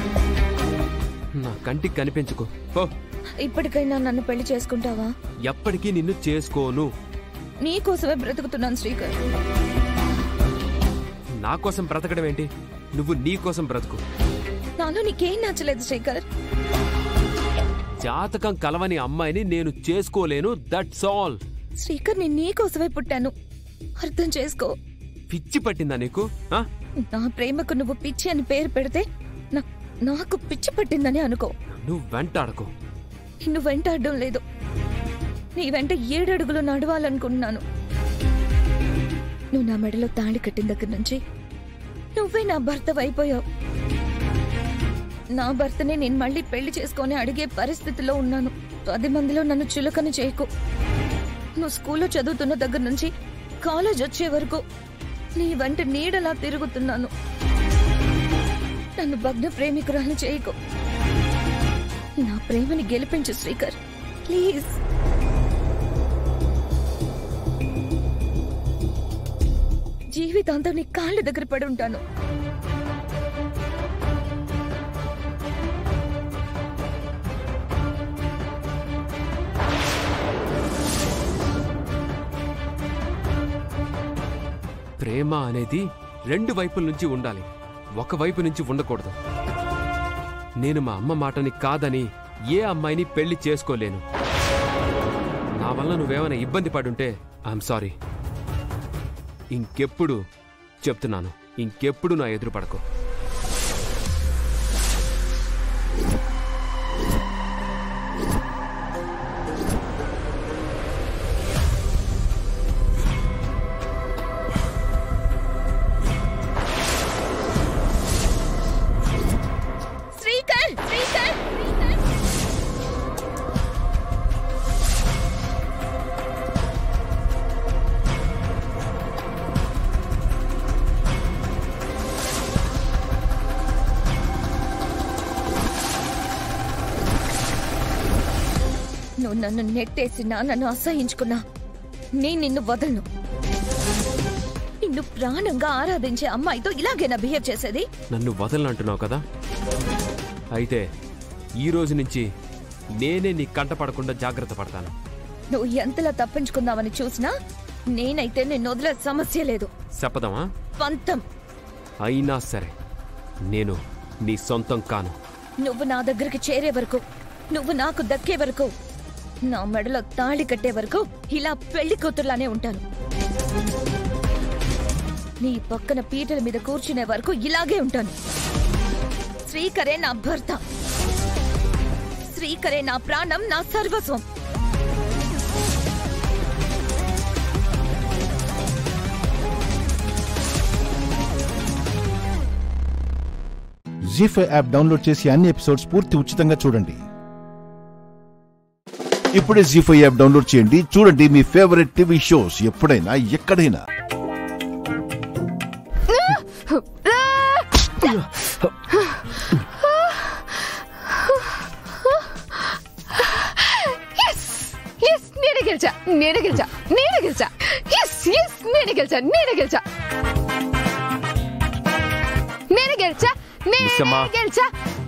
Speaker 16: నా కంటికి కనిపించుకో పో
Speaker 2: ఇప్పటికైనా నన్ను పెళ్లి చేసుకుంటావా
Speaker 16: ఎప్పటికీ నిన్ను చేసుకోను
Speaker 2: నీ కోసమే బ్రతుకుతున్నాను శ్రీకర్
Speaker 16: నా కోసం బ్రతకడం ఏంటి నువ్వు నీ కోసం బ్రతుకు
Speaker 2: నాలో నీకేం నచ్చలేదు శ్రీకర్
Speaker 16: జాతకం కలవని అమ్మాయిని నేను చేసుకోలేను దట్స్ ఆల్
Speaker 2: శ్రీకర్ నేను నీ కోసమే పుట్టాను అర్థం చేసుకో
Speaker 16: పిచ్చి పట్టిందా నీకు ఆ?
Speaker 2: నా ప్రేమకు నువ్వు పిచ్చి అని పేరు పెడితే నా- నాకు పిచ్చి పట్టిందని అనుకో
Speaker 16: నువ్వు వెంటాడకు
Speaker 2: నిన్ను వెంటాడడం లేదు నీ వెంట ఏడడుగులు నడవాలనుకుంటున్నాను నువ్వు నా మెడలో తాళి కట్టిన దగ్గర నుంచి నువ్వే నా భర్త అయిపోయావు నా భర్తనే నేను మళ్ళీ పెళ్లి చేసుకొని అడిగే పరిస్థితిలో ఉన్నాను పది మందిలో నన్ను చులకన చేయకు నువ్వు స్కూల్లో చదువుతున్న దగ్గర నుంచి కాలేజ్ వచ్చే వరకు నీ వెంట నీడలా తిరుగుతున్నాను నన్ను భగ్న ప్రేమికురాలు చేయకు నా ప్రేమని గెలిపించు శ్రీకర్ ప్లీజ్ జీవితాంతం నీ కాళ్ళ దగ్గర పడి ఉంటాను
Speaker 16: ప్రేమ అనేది రెండు వైపుల నుంచి ఉండాలి ఒక వైపు నుంచి ఉండకూడదు నేను మా అమ్మ మాటని కాదని ఏ అమ్మాయిని పెళ్లి చేసుకోలేను నా వల్ల నువ్వేమైనా ఇబ్బంది పడుంటే ఐఎమ్ సారీ ఇంకెప్పుడు చెప్తున్నాను ఇంకెప్పుడు నా ఎదురు పడకు
Speaker 2: శ్రీకర్ శ్రీకర్ నువ్వు నన్ను నెట్టేసినా నన్ను అసహించుకున్నా నేను నిన్ను వదలను నిన్ను ప్రాణంగా ఆరాధించే అమ్మాయితో ఇలాగేనా బిహేవ్ చేసేది
Speaker 16: నన్ను వదలనంటున్నావు కదా అయితే ఈ రోజు నుంచి నేనే నీ కంట పడకుండా జాగ్రత్త పడతాను
Speaker 2: నువ్వు ఎంతలా తప్పించుకుందామని చూసినా నేనైతే నిన్ను వదిలే సమస్య లేదు
Speaker 16: చెప్పదమా
Speaker 2: పంతం
Speaker 16: అయినా సరే నేను నీ సొంతం కాను
Speaker 2: నువ్వు నా దగ్గరికి చేరే వరకు నువ్వు నాకు దక్కే వరకు నా మెడలో తాళి కట్టే వరకు ఇలా పెళ్లి కూతురులానే ఉంటాను నీ పక్కన పీటల మీద కూర్చునే వరకు ఇలాగే ఉంటాను శ్రీకరే నా భర్త శ్రీకరే నా ప్రాణం నా సర్వస్వం
Speaker 1: జీ ఫైవ్ యాప్ డౌన్లోడ్ చేసి అన్ని ఎపిసోడ్స్ పూర్తి ఉచితంగా చూడండి ఇప్పుడే జీ ఫైవ్ యాప్ డౌన్లోడ్ చేయండి చూడండి మీ ఫేవరెట్ టీవీ షోస్ ఎప్పుడైనా ఎక్కడైనా
Speaker 21: ఎస్ ఎస్ నేనే గెలిచా నేనే గెలిచా నేనే గెలిచా ఎస్ ఎస్ నేనే గెలిచా నేనే గెలిచా నేనే గెలిచా నేనే
Speaker 16: మిస్సమ్మా.
Speaker 21: గెలిచా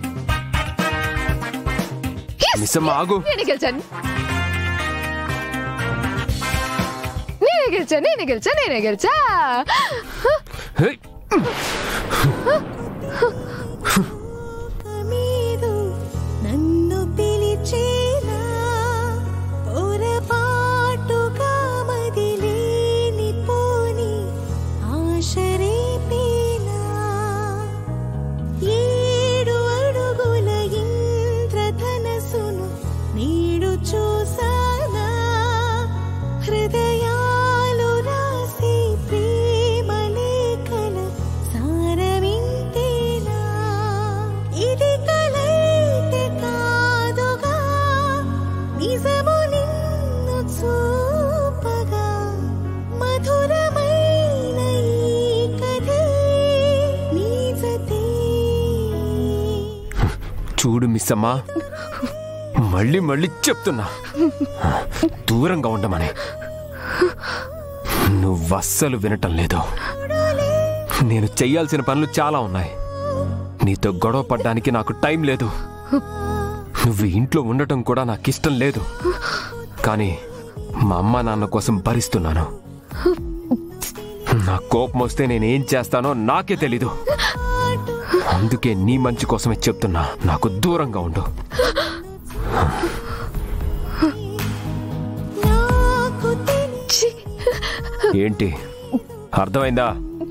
Speaker 21: Yes,
Speaker 16: మిస్సమ్మ, ఆగు.
Speaker 21: నేనే గెలిచాను నేనే గెలిచా నేనే గెలిచా నేనే గెలిచా
Speaker 16: హే!
Speaker 9: నన్ను పిలిచేనా పొరపాటుగా మదిలేని పోని ఆశరేపేనా ఏడు అడుగుల ఇంద్రధనసును నీడు చూసానా హృదయాలు రాసి ప్రేమ లేఖల సారవింతేనా
Speaker 19: చూడు మిస్ అమ్మా మళ్ళీ మళ్ళీ చెప్తున్నా దూరంగా ఉండమని నువ్వస్సలు వినటం లేదు నేను చెయ్యాల్సిన పనులు చాలా ఉన్నాయి నీతో గొడవ పడ్డానికి నాకు టైం లేదు నువ్వు ఇంట్లో ఉండటం కూడా నాకు ఇష్టం లేదు కానీ మా అమ్మ నాన్న కోసం భరిస్తున్నాను నా కోపం వస్తే నేనేం చేస్తానో నాకే తెలీదు అందుకే నీ మంచి కోసమే చెప్తున్నా నాకు దూరంగా ఉండు ఏంటి అర్థమైందా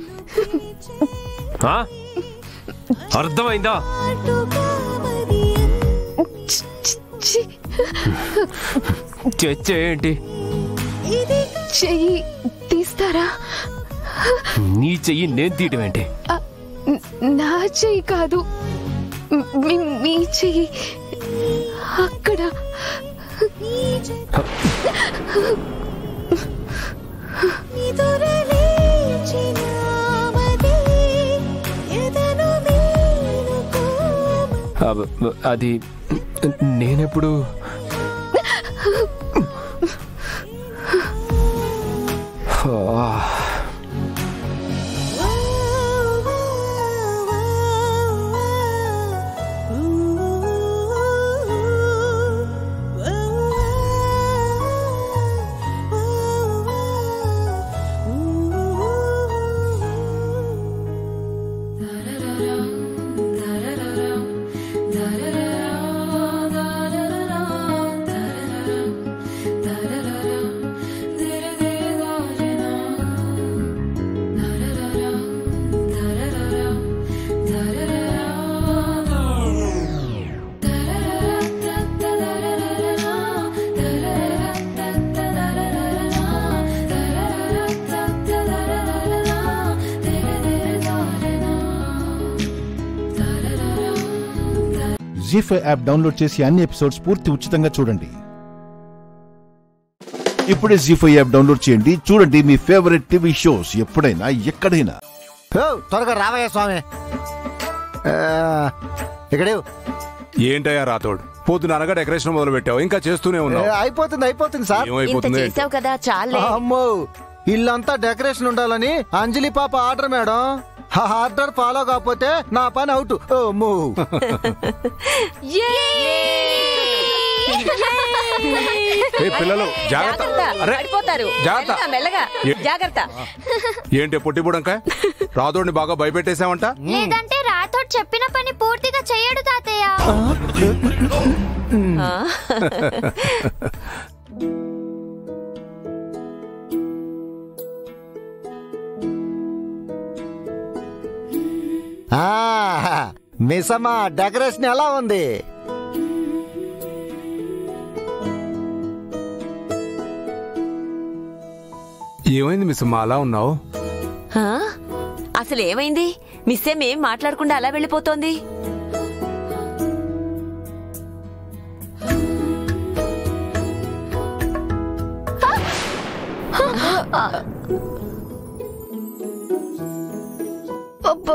Speaker 19: ఆ? అర్థమైందా చచ్చే ఏంటి
Speaker 21: చెయ్యి తీస్తారా
Speaker 19: నీ చెయ్యి నేను తీయటం ఏంటి
Speaker 21: ఆ, న- నా చెయ్యి కాదు మీ- మీ చెయ్యి అక్కడ
Speaker 19: అబ్- అది నేనెప్పుడు ఆ,
Speaker 1: జీ ఫైవ్ యాప్ డౌన్లోడ్ చేసి అన్ని ఎపిసోడ్స్ పూర్తి ఉచితంగా చూడండి ఇప్పుడే జీ ఫైవ్ యాప్ డౌన్లోడ్ చేయండి చూడండి మీ ఫేవరెట్ టీవీ షోస్ ఎప్పుడైనా ఎక్కడైనా
Speaker 11: ఓ, త్వరగా రావయ్య స్వామి ఆ, ఇక్కడే
Speaker 14: ఏంటయ్యా రాతోడు పొద్దున అనగా డెకరేషన్ మొదలు పెట్టావు ఇంకా చేస్తూనే
Speaker 11: ఏ,
Speaker 14: ఉన్నావు
Speaker 11: అయిపోతుంది అయిపోతుంది సార్
Speaker 14: ఏమైపోతుంది? ఇంత చేసావు
Speaker 11: కదా చాలే అమ్మో ఇల్లంతా డెకరేషన్ ఉండాలని అంజలి పాప ఆర్డర్ మేడం ఆ ఆర్డర్ ఫాలో కాకపోతే నా పని అవుట్ అమ్మో
Speaker 14: ఏ పిల్లలు జాగ్రత్త అరే
Speaker 15: పడిపోతారు
Speaker 14: జాగ్రత్త
Speaker 15: మెల్లగా, మెల్లగా
Speaker 14: ఏ-
Speaker 15: జాగ్రత్త
Speaker 14: ఏంటి పొట్టి బుడంకాయ రాతోడిని బాగా భయపెట్టేశావంట
Speaker 17: లేదంటే రాథోడ్ చెప్పిన పని పూర్తిగా చెయ్యడు తాతయ్య
Speaker 11: ఆ, మిసమ్మా డెకరేషన్ ఎలా ఉంది
Speaker 14: ఏమైంది మిస్ అమ్మా అలా ఉన్నావు
Speaker 15: ఆ? అసలు ఏమైంది మిస్ ఏం ఏం మాట్లాడకుండా అలా వెళ్ళిపోతోంది
Speaker 21: అబ్బా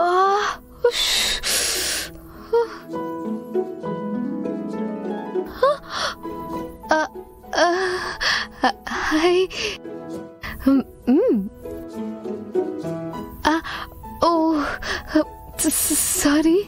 Speaker 21: ఆ, ఆ, హాయ్ మ్, మ్. ఆ, ఓ స- స- సారీ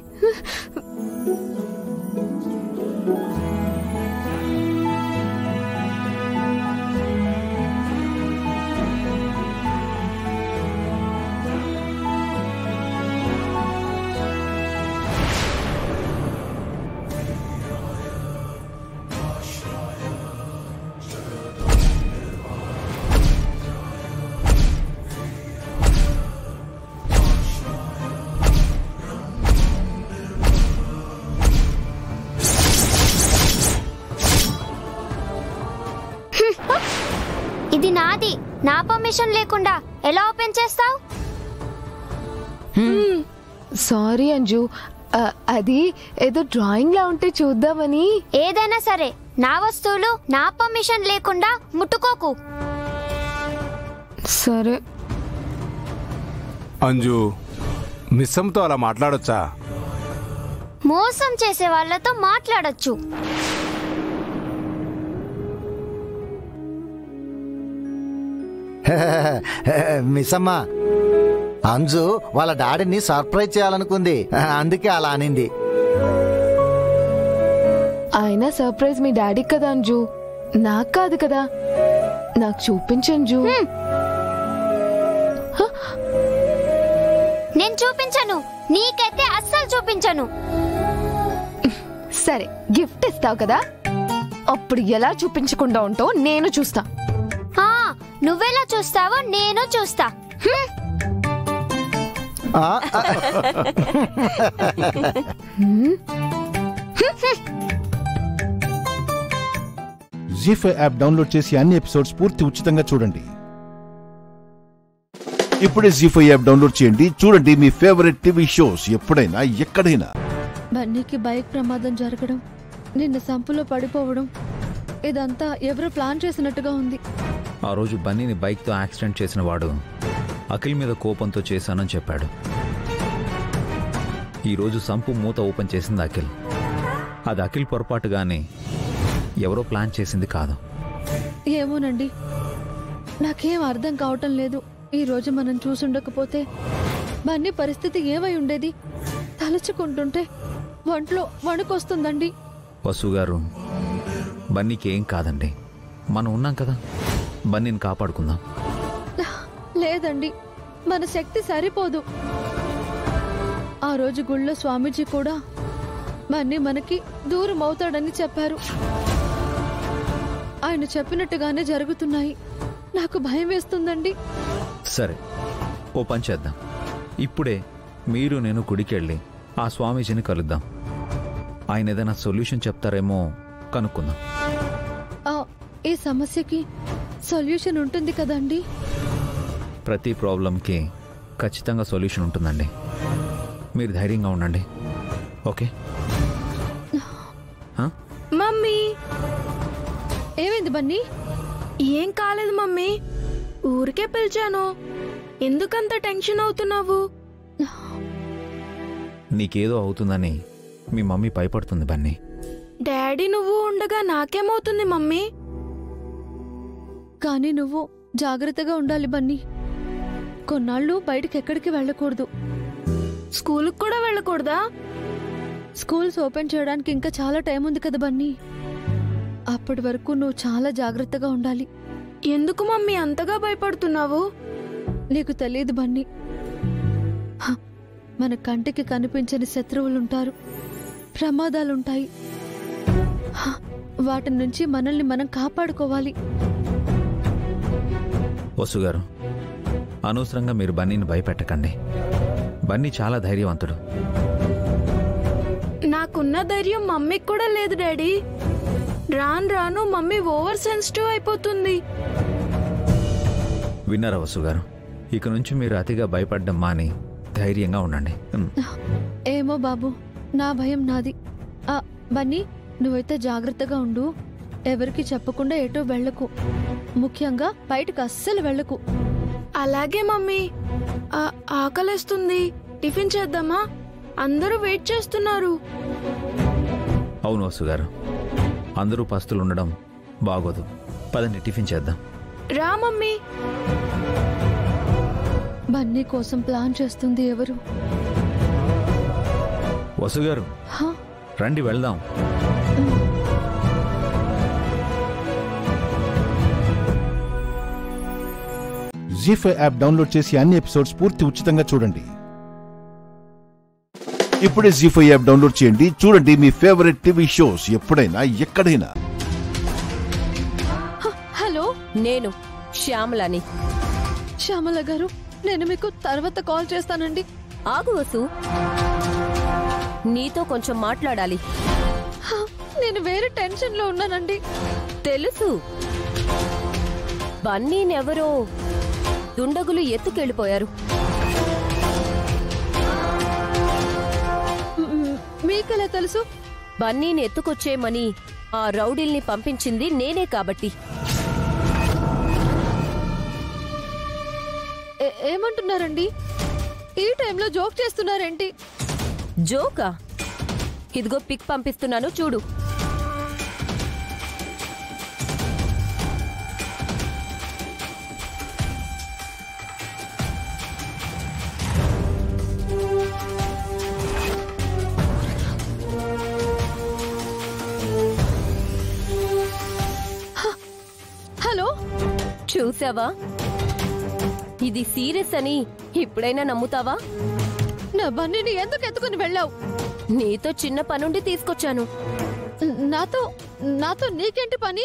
Speaker 17: ఇది నాది నా పర్మిషన్ లేకుండా ఎలా ఓపెన్ చేస్తావు
Speaker 21: సారీ అంజు ఆ, అది ఏదో డ్రాయింగ్ లా ఉంటే చూద్దామని
Speaker 17: ఏదైనా సరే నా వస్తువులు నా పర్మిషన్ లేకుండా ముట్టుకోకు
Speaker 21: సరే
Speaker 14: అంజు మిస్సంతో అలా మాట్లాడొచ్చా
Speaker 17: మోసం చేసే వాళ్ళతో మాట్లాడొచ్చు
Speaker 11: మిస్ అమ్మ అంజు వాళ్ళ డాడీని సర్ప్రైజ్ చేయాలనుకుంది అందుకే అలా అనింది
Speaker 10: ఆయన సర్ప్రైజ్ మీ డాడీకి కదా అంజు నాకు కాదు కదా నాకు చూపించంజు
Speaker 17: నేను చూపించను నీకైతే అస్సలు చూపించను
Speaker 10: సరే గిఫ్ట్ ఇస్తావు కదా అప్పుడు ఎలా చూపించకుండా ఉంటావు నేను చూస్తా
Speaker 17: ఆ, నువ్వెలా చూస్తావో నేను చూస్తా హ్మ్.
Speaker 11: ఆ, ఆ.
Speaker 1: జీ ఫైవ్ యాప్ డౌన్లోడ్ చేసి అన్ని ఎపిసోడ్స్ పూర్తి ఉచితంగా చూడండి ఇప్పుడే జీ ఫైవ్ యాప్ డౌన్లోడ్ చేయండి చూడండి మీ ఫేవరెట్ టీవీ షోస్ ఎప్పుడైనా ఎక్కడైనా
Speaker 7: బన్నీకి బైక్ ప్రమాదం జరగడం నిన్న సంపులో పడిపోవడం ఇదంతా ఎవరో ప్లాన్ చేసినట్టుగా ఉంది
Speaker 12: ఆ రోజు బన్నీని బైక్తో యాక్సిడెంట్ చేసిన వాడు అఖిల్ మీద కోపంతో చేశానని చెప్పాడు ఈరోజు సంపు మూత ఓపెన్ చేసింది అఖిల్ అది అఖిల్ పొరపాటుగానే ఎవరో ప్లాన్ చేసింది కాదు
Speaker 7: ఏమోనండి నాకేం అర్థం కావటం లేదు ఈ రోజు మనం చూసుండకపోతే బన్నీ పరిస్థితి ఏమై ఉండేది తలుచుకుంటుంటే ఒంట్లో వణుకొస్తుందండి
Speaker 12: వసు గారు బన్నీకి ఏం కాదండి మనం ఉన్నాం కదా బన్నీని కాపాడుకుందాం
Speaker 7: లేదండి మన శక్తి సరిపోదు ఆ రోజు గుళ్ళో స్వామీజీ కూడా బన్నీ మనకి దూరం అవుతాడని చెప్పారు ఆయన చెప్పినట్టుగానే జరుగుతున్నాయి నాకు భయం వేస్తుందండి
Speaker 12: సరే ఓ పని చేద్దాం ఇప్పుడే మీరు నేను గుడికెళ్ళి ఆ స్వామీజీని కలుద్దాం ఆయన ఏదైనా సొల్యూషన్ చెప్తారేమో కనుక్కుందాం
Speaker 7: ఆ, ఈ సమస్యకి సొల్యూషన్ ఉంటుంది కదండి
Speaker 12: ప్రతి ప్రాబ్లంకి ఖచ్చితంగా సొల్యూషన్ ఉంటుందండి మీరు ధైర్యంగా ఉండండి ఓకే
Speaker 18: మమ్మీ
Speaker 7: ఏమైంది బన్నీ
Speaker 18: ఏం కాలేదు మమ్మీ ఊరికే పిలిచాను ఎందుకంత టెన్షన్ అవుతున్నావు
Speaker 12: నీకేదో అవుతుందని మీ మమ్మీ భయపడుతుంది బన్నీ
Speaker 18: డాడీ నువ్వు ఉండగా నాకేమవుతుంది మమ్మీ
Speaker 7: కానీ నువ్వు జాగ్రత్తగా ఉండాలి బన్నీ కొన్నాళ్ళు బయటకి ఎక్కడికి వెళ్ళకూడదు
Speaker 18: స్కూల్కి కూడా వెళ్ళకూడదా
Speaker 7: స్కూల్స్ ఓపెన్ చేయడానికి ఇంకా చాలా టైం ఉంది కదా బన్నీ అప్పటి వరకు నువ్వు చాలా జాగ్రత్తగా ఉండాలి
Speaker 18: ఎందుకు మమ్మీ అంతగా భయపడుతున్నావు
Speaker 7: నీకు తెలియదు బన్నీ హ, మన కంటికి కనిపించని శత్రువులుంటారు ప్రమాదాలుంటాయి హ, వాటి నుంచి మనల్ని మనం కాపాడుకోవాలి
Speaker 12: వసు గారు అనవసరంగా మీరు బన్నీని భయపెట్టకండి బన్నీ చాలా ధైర్యవంతుడు
Speaker 18: నాకున్న ధైర్యం మమ్మీకి కూడా లేదు డాడీ రాను రాను మమ్మీ ఓవర్ సెన్సిటివ్ అయిపోతుంది
Speaker 12: విన్నారా వసు గారు ఇక నుంచి మీరు అతిగా భయపడ్డం మాని ధైర్యంగా ఉండండి ఉమ్.
Speaker 7: ఏమో బాబు నా భయం నాది ఆ బన్నీ నువ్వైతే జాగ్రత్తగా ఉండు ఎవరికి చెప్పకుండా ఎటో వెళ్ళకు ముఖ్యంగా బయటకు అస్సలు వెళ్ళకు
Speaker 18: అలాగే మమ్మీ ఆ, ఆకలేస్తుంది టిఫిన్ చేద్దామా అందరూ వెయిట్ చేస్తున్నారు
Speaker 12: అవును వసు గారు అందరూ పస్తులు ఉండడం బాగోదు పదండి టిఫిన్ చేద్దాం
Speaker 18: రా మమ్మీ
Speaker 7: బన్నీ కోసం ప్లాన్ చేస్తుంది ఎవరు
Speaker 12: వసు గారు
Speaker 7: హా?
Speaker 12: రండి వెళ్దాం
Speaker 1: జీ ఫైవ్ యాప్ డౌన్లోడ్ చేసి అన్ని ఎపిసోడ్స్ పూర్తి ఉచితంగా చూడండి ఇప్పుడే జీ ఫైవ్ యాప్ డౌన్లోడ్ చేయండి చూడండి మీ ఫేవరెట్ టీవీ షోస్ ఎప్పుడైనా ఎక్కడైనా
Speaker 7: హలో
Speaker 20: నేను శ్యామలని
Speaker 7: శ్యామల గారు నేను మీకు తర్వాత కాల్ చేస్తానండి
Speaker 20: ఆగు వసు నీతో కొంచెం మాట్లాడాలి
Speaker 7: హ, నేను వేరే టెన్షన్ లో ఉన్నానండి
Speaker 20: తెలుసు బన్నీనెవరో దుండగులు ఎత్తుకెళ్ళిపోయారు
Speaker 7: మ్, మీకెలా తెలుసు
Speaker 20: బన్నీని ఎత్తుకొచ్చేయమని ఆ రౌడీల్ని పంపించింది నేనే కాబట్టి
Speaker 7: ఏ- ఏమంటున్నారండి ఈ టైంలో జోక్ చేస్తున్నారేంటి
Speaker 20: జోకా ఇదిగో పిక్ పంపిస్తున్నాను చూడు
Speaker 7: హలో
Speaker 20: చూసావా ఇది సీరియస్ అని ఇప్పుడైనా నమ్ముతావా
Speaker 7: నా బన్నీని ఎందుకు ఎత్తుకుని వెళ్ళావు
Speaker 20: నీతో చిన్న పనుండి తీసుకొచ్చాను
Speaker 7: నాతో నాతో నీకేంటి పని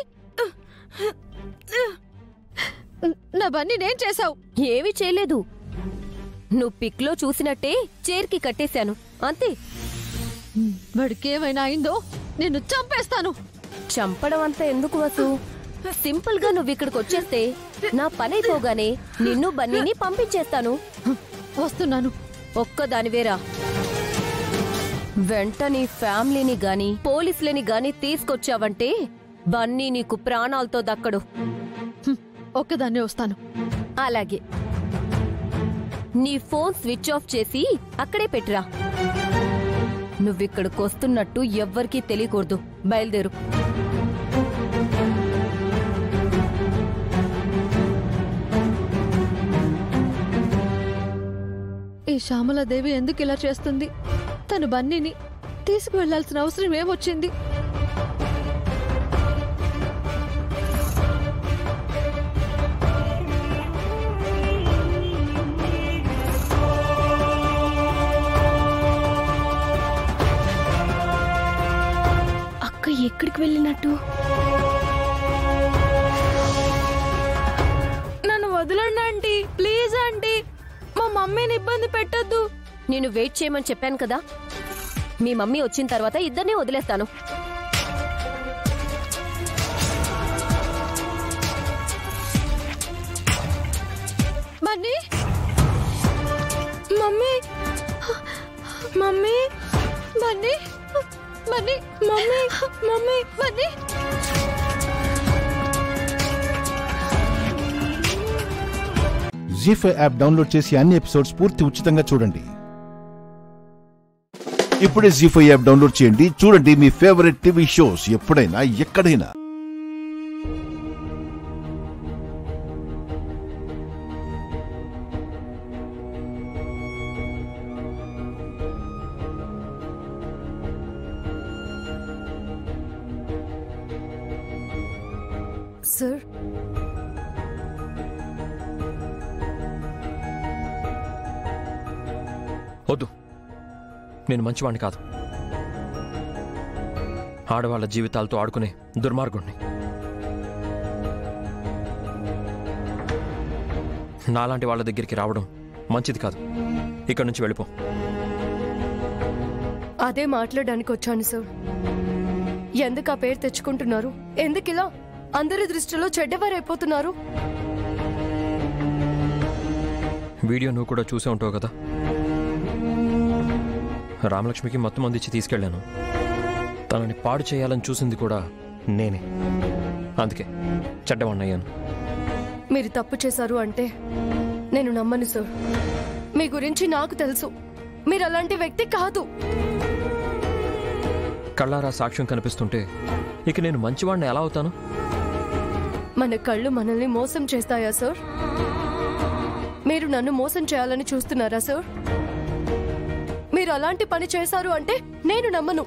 Speaker 7: నా బన్నీ నేను చేశావు
Speaker 20: ఏమీ చేయలేదు నువ్వు పిక్లో చూసినట్టే చైర్కి కట్టేశాను అంతే
Speaker 7: వాడికి ఏమైనా అయిందో నేను చంపేస్తాను
Speaker 20: చంపడం అంతా ఎందుకు వసు సింపుల్ గా నువ్వు ఇక్కడికి వచ్చేస్తే నా పని అయిపోగానే నిన్ను బన్నీని పంపించేస్తాను
Speaker 7: వస్తున్నాను
Speaker 20: ఒక్కదానివేరా వెంట నీ ఫ్యామిలీని గాని పోలీసులని గాని తీసుకొచ్చావంటే బన్నీ నీకు ప్రాణాలతో దక్కడు
Speaker 7: ఒక్కదాన్నే వస్తాను
Speaker 20: అలాగే నీ ఫోన్ స్విచ్ ఆఫ్ చేసి అక్కడే పెట్టురా నువ్విక్కడికి వస్తున్నట్టు ఎవ్వరికీ తెలియకూడదు బయలుదేరు
Speaker 7: ఈ శ్యామలాదేవి ఎందుకు ఇలా చేస్తుంది తను బన్నీని తీసుకువెళ్లాల్సిన అవసరం ఏమొచ్చింది
Speaker 18: అక్క ఎక్కడికి వెళ్ళినట్టు నన్ను వదలండి ఆంటీ ప్లీజ్ ఆంటీ మా మమ్మీని ఇబ్బంది పెట్టొద్దు
Speaker 20: నేను వెయిట్ చేయమని చెప్పాను కదా మీ మమ్మీ వచ్చిన తర్వాత ఇద్దరిని వదిలేస్తాను
Speaker 7: Bunny
Speaker 18: mummy mummy
Speaker 7: Bunny Bunny
Speaker 18: mummy mummy
Speaker 7: Bunny
Speaker 1: Zee five app download చేసి అన్ని ఎపిసోడ్స్ పూర్తి ఉచితంగా చూడండి ఇప్పుడే జీ ఫైవ్ యాప్ డౌన్లోడ్ చేయండి చూడండి మీ ఫేవరెట్ టీవీ షోస్ ఎప్పుడైనా ఎక్కడైనా
Speaker 4: సార్
Speaker 19: వద్దు నేను మంచివాణ్ణి కాదు ఆడవాళ్ళ జీవితాలతో ఆడుకునే దుర్మార్గుణ్ణి నాలాంటి వాళ్ళ దగ్గరికి రావడం మంచిది కాదు ఇక్కడి నుంచి వెళ్ళిపో
Speaker 4: అదే మాట్లాడడానికి వచ్చాను సార్ ఎందుకు ఆ పేరు తెచ్చుకుంటున్నారు ఎందుకు ఇలా అందరి దృష్టిలో చెడ్డవారైపోతున్నారు
Speaker 19: వీడియో నువ్వు కూడా చూసే ఉంటావు కదా రామలక్ష్మికి మొత్తం అందించి తీసుకెళ్ళాను తనని పాడు చేయాలని చూసింది కూడా నేనే అందుకే చెడ్డవాణ్ణయ్యాను
Speaker 4: మీరు తప్పు చేశారు అంటే నేను నమ్మను సార్ మీ గురించి నాకు తెలుసు మీరు అలాంటి వ్యక్తి కాదు
Speaker 19: కళ్ళారా సాక్ష్యం కనిపిస్తుంటే ఇక నేను మంచివాడిని ఎలా అవుతాను
Speaker 4: మన కళ్ళు మనల్ని మోసం చేస్తాయా సార్ మీరు నన్ను మోసం చేయాలని చూస్తున్నారా సార్ మీరు అలాంటి పని చేశారు అంటే నేను నమ్మను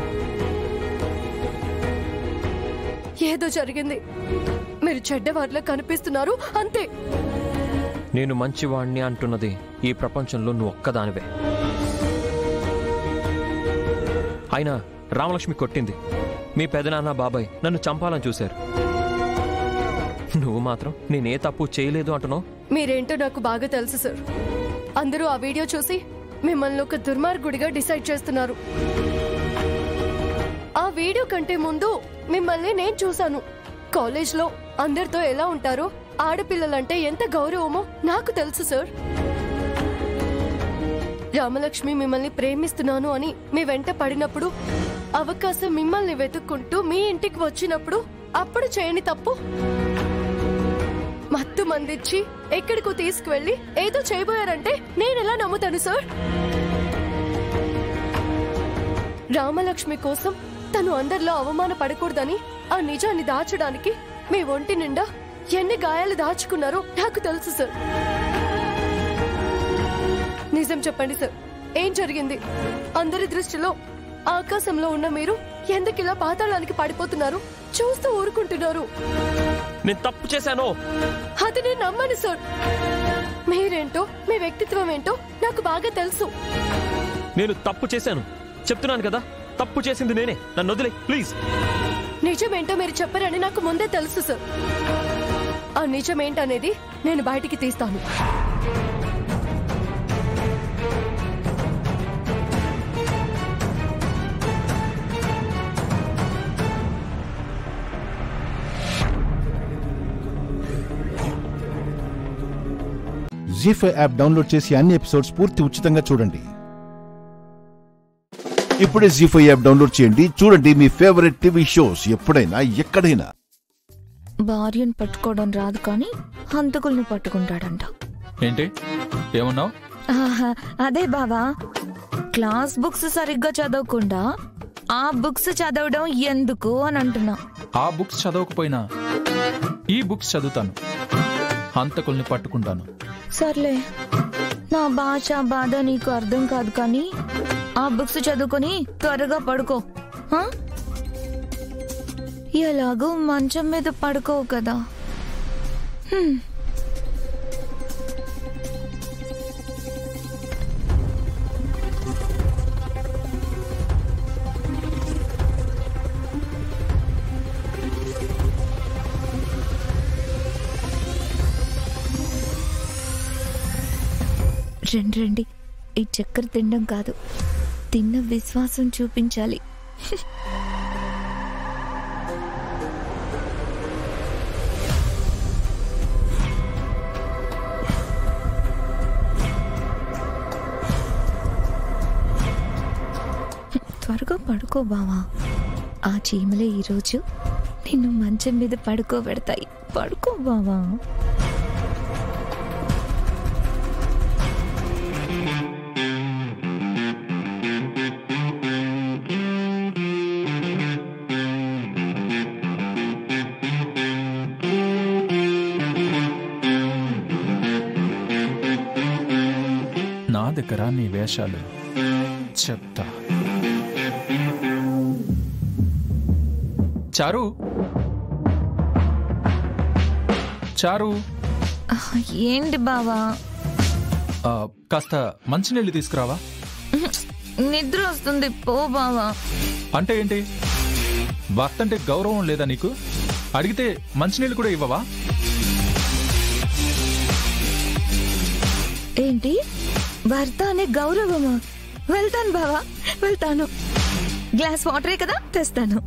Speaker 4: ఏదో జరిగింది మీరు చెడ్డవారిలో కనిపిస్తున్నారు అంతే
Speaker 19: నేను మంచివాణ్ణి అంటున్నది ఈ ప్రపంచంలో నువ్వు ఒక్కదానివే అయినా రామలక్ష్మి కొట్టింది మీ పెదనాన్న బాబాయ్ నన్ను చంపాలని చూశారు నువ్వు మాత్రం నేనే తప్పు చేయలేదు అంటున్నావు
Speaker 4: మీరేంటో నాకు బాగా తెలుసు సార్ అందరూ ఆ వీడియో చూసి మిమ్మల్ని ఒక దుర్మార్గుడిగా డిసైడ్ చేస్తున్నారు ఆ వీడియో కంటే ముందు మిమ్మల్ని నేను చూశాను కాలేజ్లో అందరితో ఎలా ఉంటారో ఆడపిల్లలంటే ఎంత గౌరవమో నాకు తెలుసు సార్ రామలక్ష్మి మిమ్మల్ని ప్రేమిస్తున్నాను అని మీ వెంట పడినప్పుడు అవకాశం మిమ్మల్ని వెతుక్కుంటూ మీ ఇంటికి వచ్చినప్పుడు అప్పుడు చేయని తప్పు మత్తు మందిచ్చి ఎక్కడికో తీసుకువెళ్ళి ఏదో చేయబోయారంటే నేను ఎలా నమ్ముతాను సార్ రామలక్ష్మి కోసం తను అందరిలో అవమాన పడకూడదని ఆ నిజాన్ని దాచడానికి మీ ఒంటి నిండా ఎన్ని గాయాలు దాచుకున్నారో నాకు తెలుసు సార్ నిజం చెప్పండి సార్ ఏం జరిగింది అందరి దృష్టిలో ఆకాశంలో ఉన్న మీరు ఎందుకు ఇలా పాతాళానికి పడిపోతున్నారు చూస్తూ ఊరుకుంటున్నారు
Speaker 19: నేను తప్పు చేశాను
Speaker 4: అది నేను నమ్మను సార్ మీరేంటో మీ వ్యక్తిత్వం ఏంటో నాకు బాగా తెలుసు
Speaker 19: నేను తప్పు చేశాను చెప్తున్నాను కదా తప్పు చేసింది నేనే నన్ను వదిలే ప్లీజ్
Speaker 4: నిజమేంటో మీరు చెప్పరని నాకు ముందే తెలుసు సార్ ఆ నిజమేంటనేది నేను బయటికి తీస్తాను
Speaker 1: జీ ఫైవ్ యాప్ డౌన్లోడ్ చేసి అన్ని ఎపిసోడ్స్ పూర్తి ఉచితంగా చూడండి ఇప్పుడే జీ ఫైవ్ యాప్ డౌన్లోడ్ చేయండి చూడండి మీ ఫేవరెట్ టీవీ షోస్ ఎప్పుడైనా ఎక్కడైనా
Speaker 2: భార్యను పట్టుకోవడం రాదు కానీ హంతకుల్ని పట్టుకుంటాడంట
Speaker 5: ఏంటి ఏమన్నావు
Speaker 2: ఆహా, అదే బావా క్లాస్ బుక్స్ సరిగ్గా చదవకుండా ఆ బుక్స్ చదవడం ఎందుకు అని అంటున్నా
Speaker 5: ఆ బుక్స్ చదవకపోయినా ఈ బుక్స్ చదువుతాను హంతకుల్ని పట్టుకుంటాను
Speaker 2: సర్లే నా భాష బాధ నీకు అర్థం కాదు కానీ ఆ బుక్స్ చదువుకొని త్వరగా పడుకో ఆ? ఎలాగో మంచం మీద పడుకోవు కదా హ్మ్. రండి రండి ఈ చక్కెర తినడం కాదు తిన్న విశ్వాసం చూపించాలి త్వరగా పడుకో బావా ఆ చీమలే ఈరోజు నిన్ను మంచం మీద పడుకోబెడతాయి పడుకో బావా
Speaker 5: నా దగ్గర నీ వేషాలు చెప్తా చారు చారు
Speaker 2: ఆ, ఏంటి బావా
Speaker 5: ఆ, కాస్త మంచినీళ్ళు తీసుకురావా
Speaker 2: నిద్ర వస్తుంది పో బావా
Speaker 5: అంటే ఏంటి భర్త అంటే గౌరవం లేదా నీకు అడిగితే మంచినీళ్ళు కూడా ఇవ్వవా
Speaker 2: ఏంటి భర్త అనే గౌరవమా వెళ్తాను బావా వెళ్తాను గ్లాస్ వాటరే కదా తెస్తాను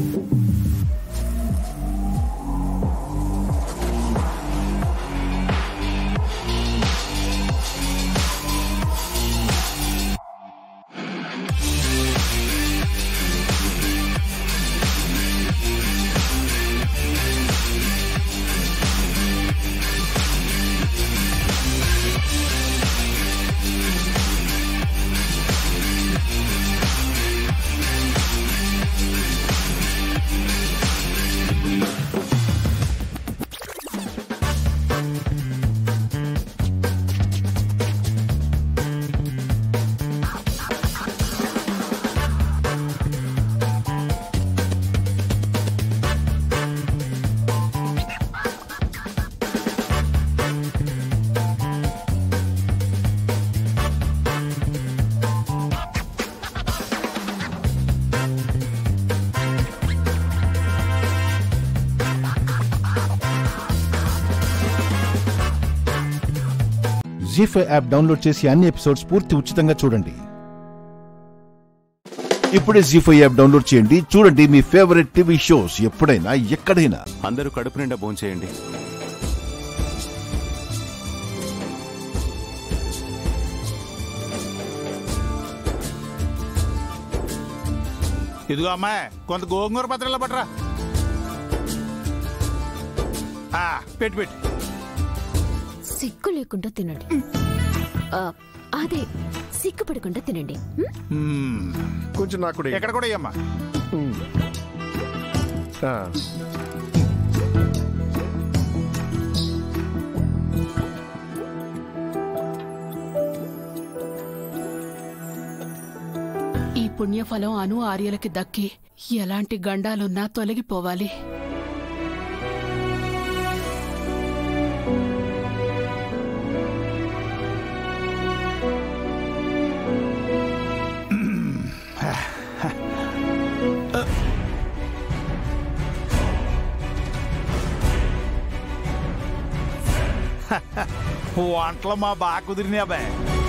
Speaker 1: జీ ఫైవ్ యాప్ డౌన్లోడ్ చేసి అన్ని ఎపిసోడ్స్ పూర్తి ఉచితంగా చూడండి ఇప్పుడే జీ ఫైవ్ యాప్ డౌన్లోడ్ చేయండి చూడండి మీ ఫేవరెట్ టీవీ షోస్ ఎప్పుడైనా ఎక్కడైనా
Speaker 14: అందరూ కడుపు నిండా భోంచేయండి
Speaker 6: ఇదిగో అమ్మాయి కొంత గోంగూర పత్రాల పట్రా ఆ, పెట్టు పెట్టు
Speaker 8: సిగ్గు లేకుండా తినండి ఆ, అదే సిగ్గుపడకుండా తినండి
Speaker 3: కొంచెం నాకు కూడా
Speaker 6: ఎక్కడ కూడా ఇయ్యమ్మా
Speaker 3: ఆ.
Speaker 22: ఈ పుణ్యఫలం అను ఆర్యలకి దక్కి ఎలాంటి గండాలున్నా తొలగిపోవాలి
Speaker 6: వంటలు మా బాగా కుదిరినాయి అబ్బాయి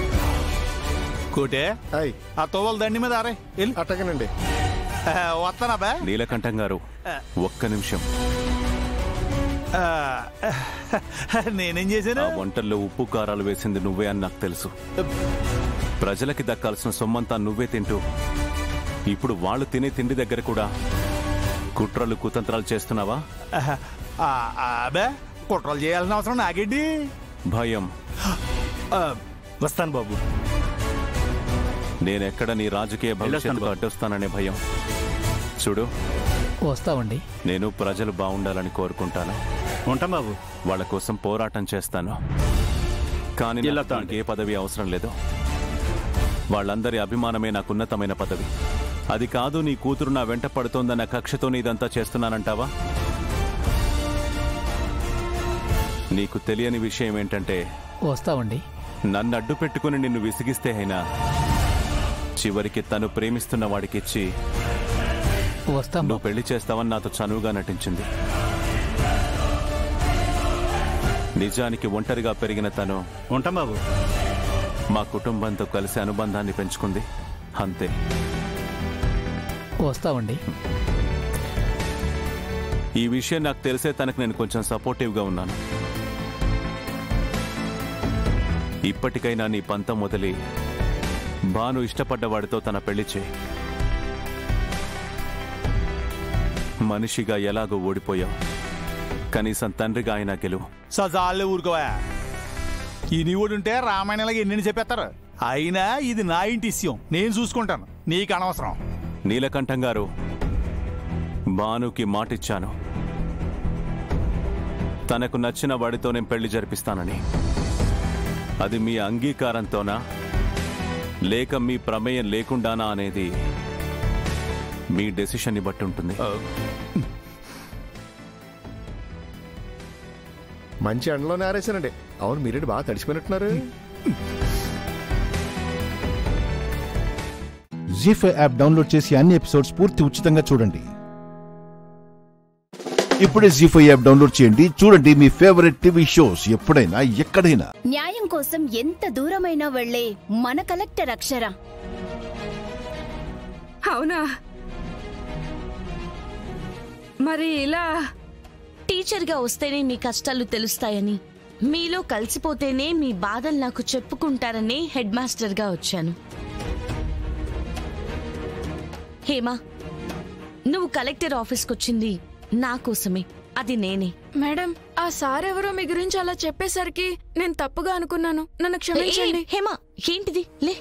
Speaker 6: కోటే ఆ తోవల దండి మీద ఆరే వెళ్ళి
Speaker 3: అట్టగనండి
Speaker 6: వస్తానా అబ్బాయి
Speaker 23: నీలకంఠం గారు ఒక్క నిమిషం
Speaker 6: ఆ, నేనేం చేశాను
Speaker 23: ఆ వంటల్లో ఉప్పు కారాలు వేసింది నువ్వే అని నాకు తెలుసు ప్రజలకి దక్కాల్సిన సొమ్మంతా నువ్వే తింటూ ఇప్పుడు వాళ్ళు తినే తిండి దగ్గర కూడా కుట్రలు కుతంత్రాలు చేస్తున్నావా
Speaker 6: ఆ, ఆ, అబ్బే కుట్రలు చేయాల్సిన అవసరం నాకేంటి
Speaker 23: భయం
Speaker 6: వస్తాను బాబు
Speaker 23: నేనెక్కడ నీ రాజకీయ భవిష్యత్తుకు అడ్డొస్తాననే భయం చూడు
Speaker 13: వస్తామండి
Speaker 23: నేను ప్రజలు బాగుండాలని కోరుకుంటాను ఉంటాం బాబు వాళ్ళ కోసం పోరాటం చేస్తాను కానీ నాకు దానికి ఏ పదవి అవసరం లేదు వాళ్ళందరి అభిమానమే నాకు ఉన్నతమైన పదవి అది కాదు నీ కూతురు నా వెంట పడుతోందన్న కక్షతో ఇదంతా చేస్తున్నానంటావా నీకు తెలియని విషయం ఏంటంటే
Speaker 13: వస్తామండి
Speaker 23: నన్ను అడ్డు పెట్టుకుని నిన్ను విసిగిస్తే అయినా చివరికి తను ప్రేమిస్తున్న వాడికిచ్చి
Speaker 13: వస్తాం
Speaker 23: నువ్వు పెళ్లి చేస్తావని నాతో చనువుగా నటించింది నిజానికి ఒంటరిగా పెరిగిన తను ఉంటాం బాబు మా కుటుంబంతో కలిసి అనుబంధాన్ని పెంచుకుంది అంతే
Speaker 13: వస్తామండి
Speaker 23: ఈ విషయం నాకు తెలిసే తనకు నేను కొంచెం సపోర్టివ్గా ఉన్నాను ఇప్పటికైనా నీ పంతం వదిలి బాను ఇష్టపడ్డవాడితో తన పెళ్లి చేయి మనిషిగా ఎలాగో ఓడిపోయావు కనీసం తండ్రిగా అయినా గెలువు
Speaker 6: సజాలే ఊరుకోవా ఈ నీవుడు ఉంటే రామాయణాలకి ఎన్ని చెప్పేస్తారు అయినా ఇది నా ఇంటి విషయం నేను చూసుకుంటాను నీకు అనవసరం
Speaker 23: నీలకంఠం గారు బానుకి మాటిచ్చాను తనకు నచ్చిన వాడితో నేను పెళ్లి జరిపిస్తానని అది మీ అంగీకారంతోనా లేక మీ ప్రమేయం లేకుండానా అనేది మీ డెసిషన్ని బట్టి ఉంటుంది
Speaker 3: మంచి ఎండలోనే ఆరేసానండి అవును మీరేంటి బాగా తడిసిపోయినట్టున్నారు
Speaker 1: జీ ఫైవ్ యాప్ డౌన్లోడ్ చేసి అన్ని ఎపిసోడ్స్ పూర్తి ఉచితంగా చూడండి ఇప్పుడే జీ ఫైవ్ యాప్ డౌన్లోడ్ చేయండి చూడండి మీ ఫేవరెట్ టీవీ షోస్ ఎప్పుడైనా ఎక్కడైనా
Speaker 8: న్యాయం కోసం ఎంత దూరమైనా వెళ్లే మన కలెక్టర్ అక్షర
Speaker 2: అవునా మరి ఇలా
Speaker 24: టీచర్గా వస్తేనే మీ కష్టాలు తెలుస్తాయని మీలో కలిసిపోతేనే మీ బాధలు నాకు చెప్పుకుంటారని హెడ్ మాస్టర్గా వచ్చాను హేమా నువ్వు కలెక్టర్ ఆఫీస్కి వచ్చింది నా కోసమే అది నేనే
Speaker 18: మేడం ఆ సార్ ఎవరో మీ గురించి అలా చెప్పేసరికి నేను తప్పుగా అనుకున్నాను నన్ను క్షమించండి
Speaker 24: ఏ, హేమా ఏంటిది లే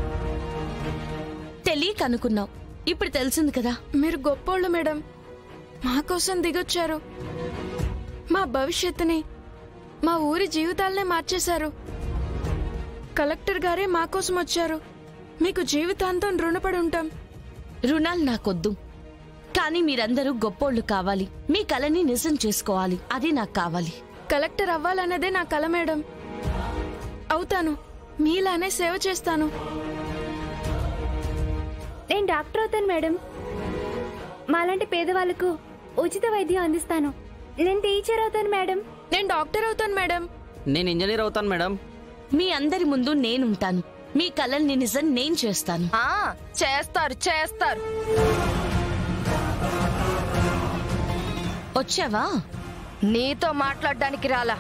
Speaker 24: తెలియక అనుకున్నావు ఇప్పుడు తెలిసింది కదా
Speaker 18: మీరు గొప్పోళ్ళు మేడం మా కోసం దిగొచ్చారు మా భవిష్యత్తుని మా ఊరి జీవితాలనే మార్చేశారు కలెక్టర్ గారే మా కోసం వచ్చారు మీకు జీవితాంతం రుణపడి ఉంటాం
Speaker 24: రుణాలు నాకొద్దు కానీ మీరందరూ గొప్పోళ్ళు కావాలి మీ కలని నిజం చేసుకోవాలి అది నాకు కావాలి
Speaker 18: కలెక్టర్ అవ్వాలన్నదే నా కల మేడం అవుతాను మీలానే సేవ చేస్తాను
Speaker 17: నేను డాక్టర్ అవుతాను మేడం మాలాంటి పేదవాళ్ళకు ఉచిత వైద్యం అందిస్తాను నేను టీచర్ అవుతాను మేడం
Speaker 18: నేను డాక్టర్ అవుతాను మేడం
Speaker 24: నేను ఇంజనీర్ అవుతాను మేడం మీ అందరి ముందు నేనుంటాను మీ కలల్ని నిజం నేను చేస్తాను
Speaker 2: చేస్తారు చేస్తారు
Speaker 24: వచ్చావా
Speaker 2: నీతో మాట్లాడడానికి రాలా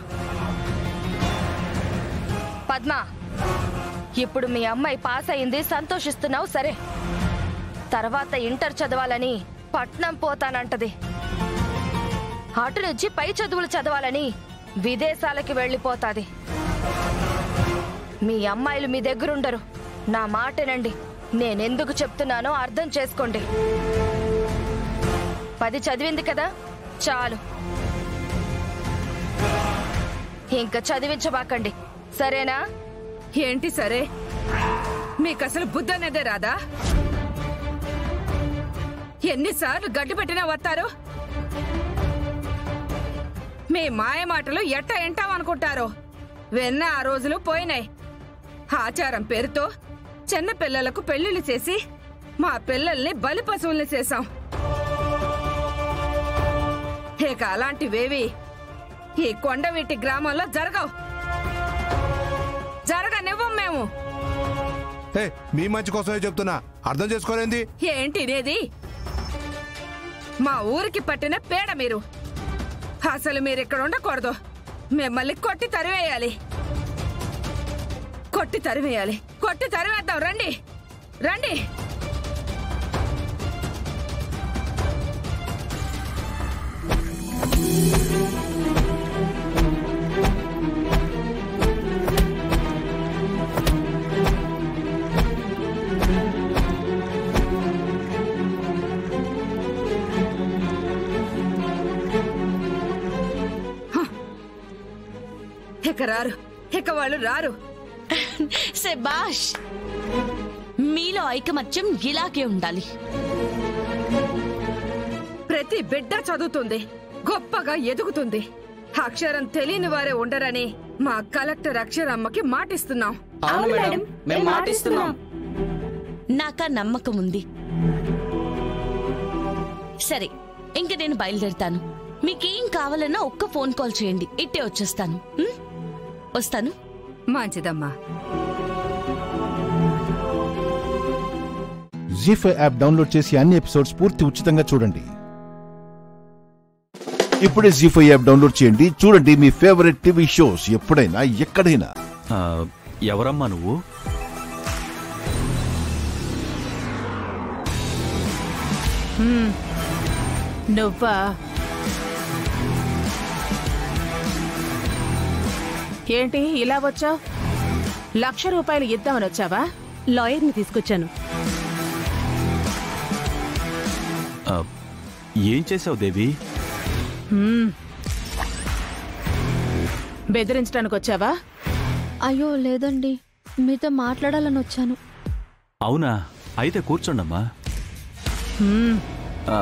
Speaker 2: పద్మ ఇప్పుడు మీ అమ్మాయి పాస్ అయింది సంతోషిస్తున్నావు సరే తర్వాత ఇంటర్ చదవాలని పట్నం పోతానంటది అటు నుంచి పై చదువులు చదవాలని విదేశాలకి వెళ్ళిపోతాది మీ అమ్మాయిలు మీ దగ్గరుండరు నా మాటనండి నేనెందుకు చెప్తున్నానో అర్థం చేసుకోండి పది చదివింది కదా చాలు ఇంకా చదివించబాకండి సరేనా
Speaker 9: ఏంటి సరే మీకు అసలు బుద్ధి అనేదే రాదా ఎన్నిసార్లు గడ్డి పెట్టినా వస్తారు మీ మాయ మాటలు ఎట్ట ఎంటామనుకుంటారో వెన్న ఆ రోజులు పోయినాయి ఆచారం పేరుతో చిన్న పిల్లలకు పెళ్లిళ్ళు చేసి మా పిల్లల్ని బలి పశువుల్ని చేశాం ఇక అలాంటివేవి ఈ కొండవీటి గ్రామంలో జరగవు జరగనివ్వం మేము
Speaker 14: హే మీ మంచి కోసమే చెప్తున్నా అర్థం చేసుకోలేంది
Speaker 9: ఏంటి ఇదేది మా ఊరికి పట్టిన పేడ మీరు అసలు మీరు ఇక్కడ ఉండకూడదు మిమ్మల్ని కొట్టి తరివేయాలి కొట్టి తరివేయాలి కొట్టి తరివేద్దాం రండి రండి ఇక రారు ఇక వాళ్ళు రారు
Speaker 24: శబాష్ మీలో ఐకమత్యం ఇలాగే ఉండాలి
Speaker 9: ప్రతి బిడ్డ చదువుతుంది గొప్పగా ఎదుగుతుంది అక్షరం తెలియని వారే ఉండరని మా కలెక్టర్ అక్షరమ్మకి మాటిస్తున్నాం
Speaker 24: అవును మేడం, మేము మాటిస్తున్నాం. నాకా నమ్మకం ఉంది సరే ఇంక నేను బయలుదేరుతాను మీకేం కావాలన్నా ఒక్క ఫోన్ కాల్ చేయండి ఇట్టే వచ్చేస్తాను ఉం? వస్తాను
Speaker 9: మంచిదమ్మా
Speaker 1: జీ ఫైవ్ యాప్ డౌన్లోడ్ చేసి అన్ని ఎపిసోడ్స్ పూర్తి ఉచితంగా చూడండి ఇప్పుడే జీ ఫైవ్ యాప్ డౌన్లోడ్ చేయండి చూడండి మీ ఫేవరెట్ టీవీ షోస్ ఎప్పుడైనా ఎక్కడైనా
Speaker 15: ఆ, ఎవరమ్మా నువ్వు
Speaker 22: హ్మ్. నువ్వా ఏంటి ఇలా వచ్చావు లక్ష రూపాయలు ఇద్దామని వచ్చావా
Speaker 16: లాయర్ని తీసుకొచ్చాను
Speaker 15: ఆ, ఏం చేసావు దేవి
Speaker 22: హ్మ్. బెదిరించడానికి వచ్చావా
Speaker 7: అయ్యో లేదండి మీతో మాట్లాడాలని వచ్చాను
Speaker 15: అవునా అయితే కూర్చోండమ్మా
Speaker 22: హ్మ్.
Speaker 15: ఆ,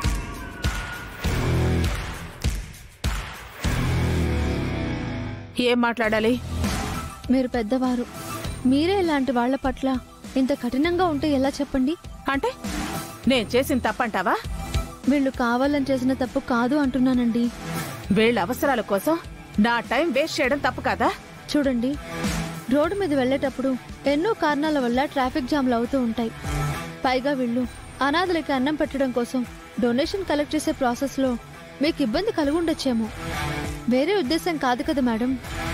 Speaker 22: ఏం మాట్లాడాలి
Speaker 7: మీరు పెద్దవారు మీరే ఇలాంటి వాళ్ళ పట్ల ఇంత కఠినంగా ఉంటే ఎలా చెప్పండి
Speaker 22: అంటే నేను చేసిన తప్పంటావా
Speaker 7: వీళ్ళు కావాలని చేసిన తప్పు కాదు అంటున్నానండి
Speaker 22: వీళ్ళ అవసరాల కోసం నా టైం వేస్ట్ చేయడం తప్పు కాదా
Speaker 7: చూడండి రోడ్డు మీద వెళ్ళేటప్పుడు ఎన్నో కారణాల వల్ల ట్రాఫిక్ జామ్లు అవుతూ ఉంటాయి పైగా వీళ్ళు అనాథలకి అన్నం పెట్టడం కోసం డొనేషన్ కలెక్ట్ చేసే ప్రాసెస్లో మీకు ఇబ్బంది కలుగుండొచ్చేమో వేరే ఉద్దేశం కాదు కదా మేడం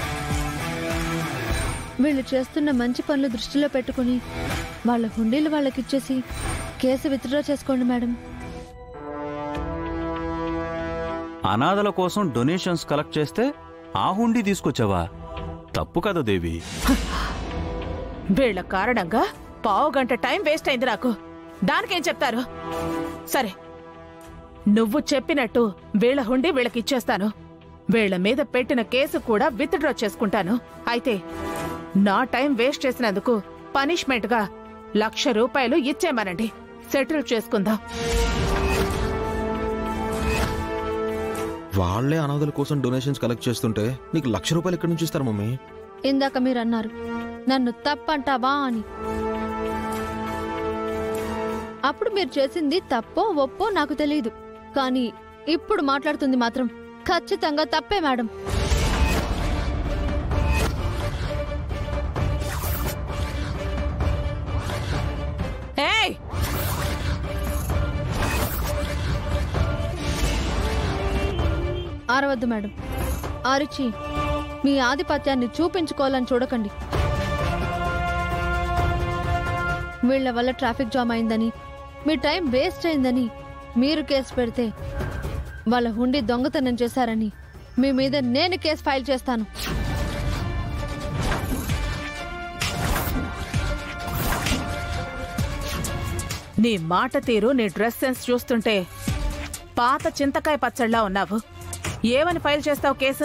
Speaker 7: వీళ్ళు చేస్తున్న మంచి పనులు దృష్టిలో పెట్టుకుని వాళ్ళ హుండీలు వాళ్ళకిచ్చేసి కేసు విత్డ్రా చేసుకోండి మేడం
Speaker 15: అనాథల కోసం డొనేషన్స్ కలెక్ట్ చేస్తే ఆ హుండీ తీసుకొచ్చావా తప్పు కదా దేవి
Speaker 22: వీళ్ళ కారణంగా పావు గంట టైం వేస్ట్ అయింది నాకు దానికేం చెప్తారు సరే నువ్వు చెప్పినట్టు వీళ్ళ హుండీ వీళ్ళకి ఇచ్చేస్తాను వీళ్ళ మీద పెట్టిన కేసు కూడా విత్డ్రా చేసుకుంటాను అయితే నా టైం వేస్ట్ చేసినందుకు పనిష్మెంట్ గా లక్ష రూపాయలు ఇచ్చేమనండి సెటిల్ చేసుకుందాం
Speaker 21: వాళ్లే అనాథల కోసం డొనేషన్స్ కలెక్ట్ చేస్తుంటే నీకు లక్ష రూపాయలు ఎక్కడి నుంచి ఇస్తారు మమ్మీ
Speaker 7: ఇందాక మీరు అన్నారు నన్ను తప్పంటావా అని అప్పుడు మీరు చేసింది తప్పో ఒప్పో నాకు తెలియదు కానీ ఇప్పుడు మాట్లాడుతుంది మాత్రం ఖచ్చితంగా తప్పే మేడం
Speaker 22: ఏయ్
Speaker 7: ఆరవద్దు మేడం ఆరిచి మీ ఆధిపత్యాన్ని చూపించుకోవాలని చూడకండి వీళ్ళ వల్ల ట్రాఫిక్ జామ్ అయిందని మీ టైం వేస్ట్ అయిందని మీరు కేసు పెడితే వాళ్ళ హుండీ దొంగతనం చేశారని మీ మీద నేను కేసు ఫైల్ చేస్తాను
Speaker 22: నీ మాట తీరు నీ డ్రెస్ సెన్స్ చూస్తుంటే పాత చింతకాయ పచ్చళ్ళలా ఉన్నావు ఏమని ఫైల్ చేస్తావు కేసు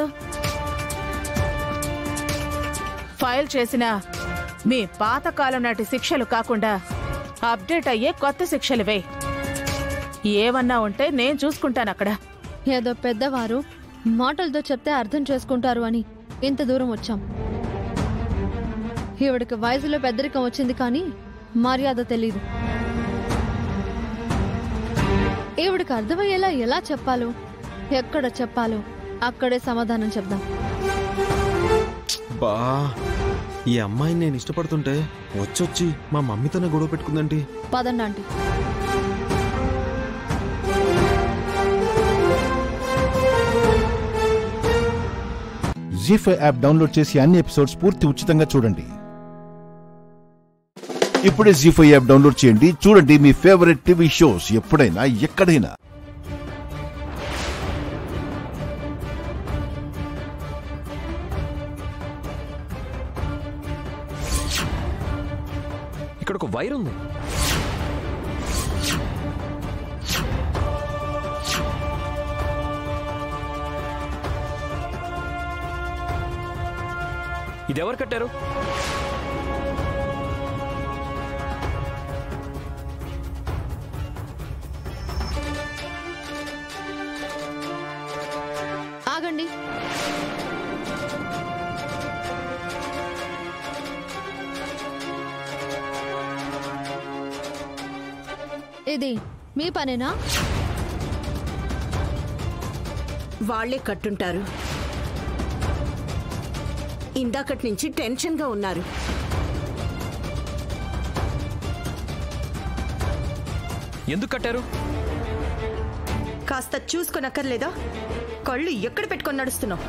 Speaker 22: ఫైల్ చేసిన మీ పాతకాలం నాటి శిక్షలు కాకుండా అప్డేట్ అయ్యే కొత్త శిక్షలువే ఏమన్నా ఉంటే నేను చూసుకుంటాను అక్కడ
Speaker 7: ఏదో పెద్దవారు మాటలతో చెప్తే అర్థం చేసుకుంటారు అని ఇంత దూరం వచ్చాం ఈవిడికి వయసులో పెద్దరికం వచ్చింది కానీ మర్యాద తెలీదు ఈవిడికి అర్థమయ్యేలా ఎలా చెప్పాలో ఎక్కడ చెప్పాలో అక్కడే సమాధానం చెప్దాం
Speaker 21: బా ఈ అమ్మాయిని నేను ఇష్టపడుతుంటే వచ్చొచ్చి మా మమ్మీతోనే గొడవ పెట్టుకుందండి
Speaker 7: పదండి aunty
Speaker 1: Zee five app download చేసి అన్ని ఎపిసోడ్స్ పూర్తి ఉచితంగా చూడండి ఇప్పుడే జీ ఫైవ్ యాప్ డౌన్లోడ్ చేయండి చూడండి మీ ఫేవరెట్ టీవీ షోస్ ఎప్పుడైనా ఎక్కడైనా
Speaker 19: ఇక్కడ ఒక వైర్ ఉంది ఇది ఎవరు కట్టారు
Speaker 7: ఆగండి ఇది మీ పనేనా
Speaker 10: వాళ్లే కట్టుంటారు ఇందాకటి నుంచి టెన్షన్గా ఉన్నారు
Speaker 19: ఎందుకు కట్టారు
Speaker 10: కాస్త చూసుకొనక్కర్లేదా కళ్ళు ఎక్కడ పెట్టుకొని నడుస్తున్నావు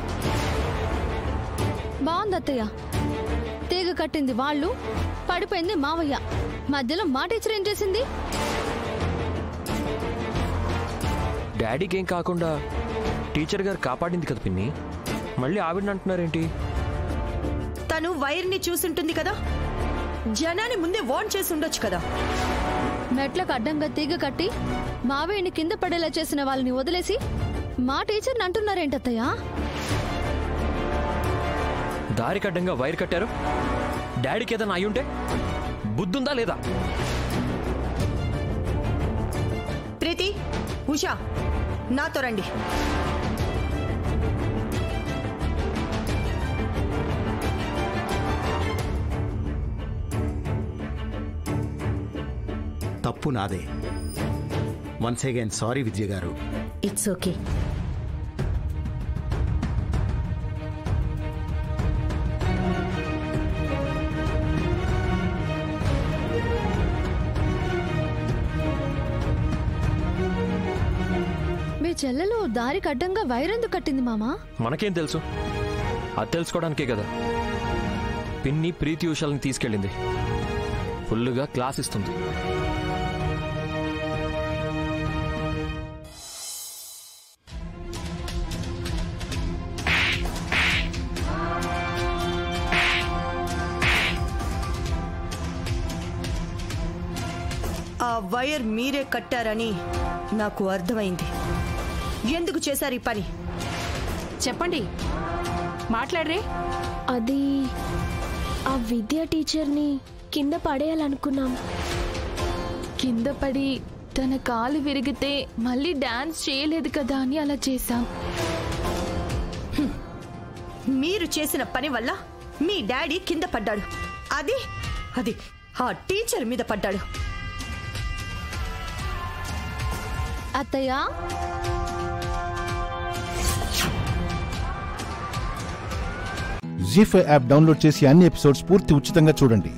Speaker 7: బాగుంది అత్తయ్య తీగ కట్టింది వాళ్ళు పడిపోయింది మావయ్య మధ్యలో మా టీచర్ ఏం చేసింది
Speaker 19: డాడీకి ఏం కాకుండా టీచర్ గారు కాపాడింది కదా పిన్ని మళ్ళీ ఆవిడని అంటున్నారేంటి
Speaker 10: తను వైర్ని చూసుంటుంది కదా జనాన్ని ముందే వార్న్ చేసి ఉండొచ్చు కదా
Speaker 7: మెట్లకు అడ్డంగా తీగ కట్టి మావయ్యని కింద పడేలా చేసిన వాళ్ళని వదిలేసి మా టీచర్ని అంటున్నారేంటత్తయ్య
Speaker 19: దారికి అడ్డంగా వైర్ కట్టారు డాడీకి ఏదైనా అయ్యుంటే బుద్ధుందా లేదా
Speaker 10: ప్రీతి ఉషా నాతో రండి
Speaker 11: తప్పు నాదే వన్స్ అగైన్ సారీ విజయ్ గారు
Speaker 10: ఇట్స్ ఓకే
Speaker 7: మీ చెల్లెలు దారికి అడ్డంగా వైరెందుకు కట్టింది మామా
Speaker 19: మనకేం తెలుసు అది తెలుసుకోవడానికే కదా పిన్ని ప్రీతి ఉషాలని తీసుకెళ్ళింది ఫుల్లుగా క్లాస్ ఇస్తుంది
Speaker 10: ఆ వైర్ మీరే కట్టారని నాకు అర్థమైంది ఎందుకు చేశారు ఈ పని
Speaker 18: చెప్పండి మాట్లాడరే అది ఆ విద్యా టీచర్ని కింద పడేయాలనుకున్నాం కింద పడి తన కాలు విరిగితే మళ్ళీ డాన్స్ చేయలేదు కదా అని అలా చేశాం
Speaker 10: మీరు చేసిన పని వల్ల మీ డాడీ కింద పడ్డాడు అది అది ఆ టీచర్ మీద పడ్డాడు
Speaker 7: అత్తయ్య
Speaker 1: జీ ఫైవ్ యాప్ డౌన్లోడ్ చేసి అన్ని ఎపిసోడ్స్ పూర్తి ఉచితంగా చూడండి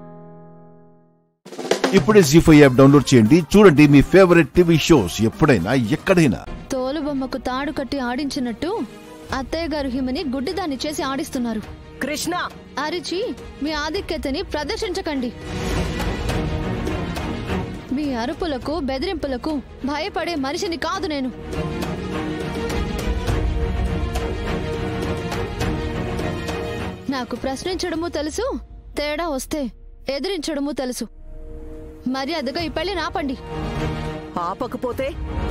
Speaker 1: ఇప్పుడే జీ ఫైవ్ యాప్ డౌన్లోడ్ చేయండి చూడండి మీ ఫేవరెట్ టీవీ షోస్ ఎప్పుడైనా ఎక్కడైనా
Speaker 7: తోలు బొమ్మకు తాడు కట్టి ఆడించినట్టు అత్తయ్య గారు హిమని గుడ్డిదాన్ని చేసి ఆడిస్తున్నారు
Speaker 10: కృష్ణ
Speaker 7: అరిచి మీ ఆధిక్యతని ప్రదర్శించకండి మీ అరుపులకు బెదిరింపులకు భయపడే మనిషిని కాదు నేను నాకు ప్రశ్నించడము తెలుసు తేడా వస్తే ఎదిరించడము తెలుసు మర్యాదగా ఈ పెళ్లి నాపండి
Speaker 10: ఆపకపోతే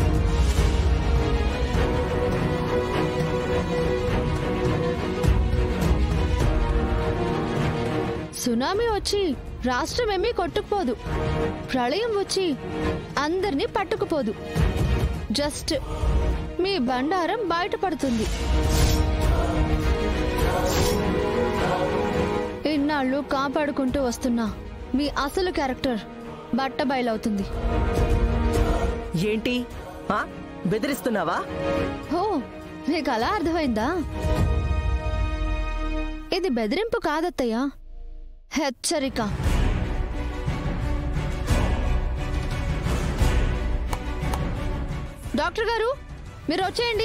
Speaker 7: సునామీ వచ్చి రాష్ట్రం ఏమీ కొట్టుకుపోదు ప్రళయం వచ్చి అందరినీ పట్టుకుపోదు జస్ట్ మీ బండారం బయటపడుతుంది ఇన్నాళ్ళు కాపాడుకుంటూ వస్తున్నా మీ అసలు క్యారెక్టర్ బట్ట బయలవుతుంది
Speaker 10: ఏంటి ఆ? బెదిరిస్తున్నావా
Speaker 7: హో నీకు అలా అర్థమైందా ఇది బెదిరింపు కాదత్తయ్యా హెచ్చరిక డాక్టర్ గారు మీరు వచ్చేయండి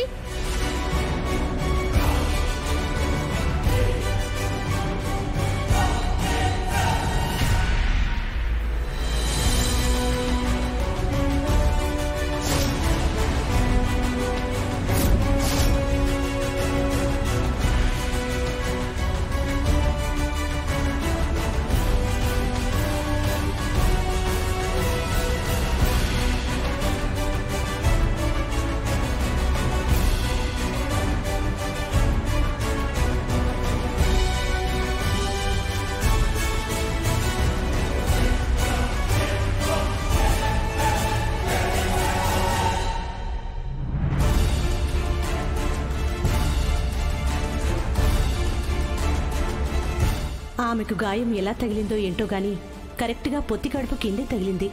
Speaker 16: ఆమెకు గాయం ఎలా తగిలిందో ఏంటో గాని కరెక్ట్గా పొత్తి కడుపు కిందే తగిలింది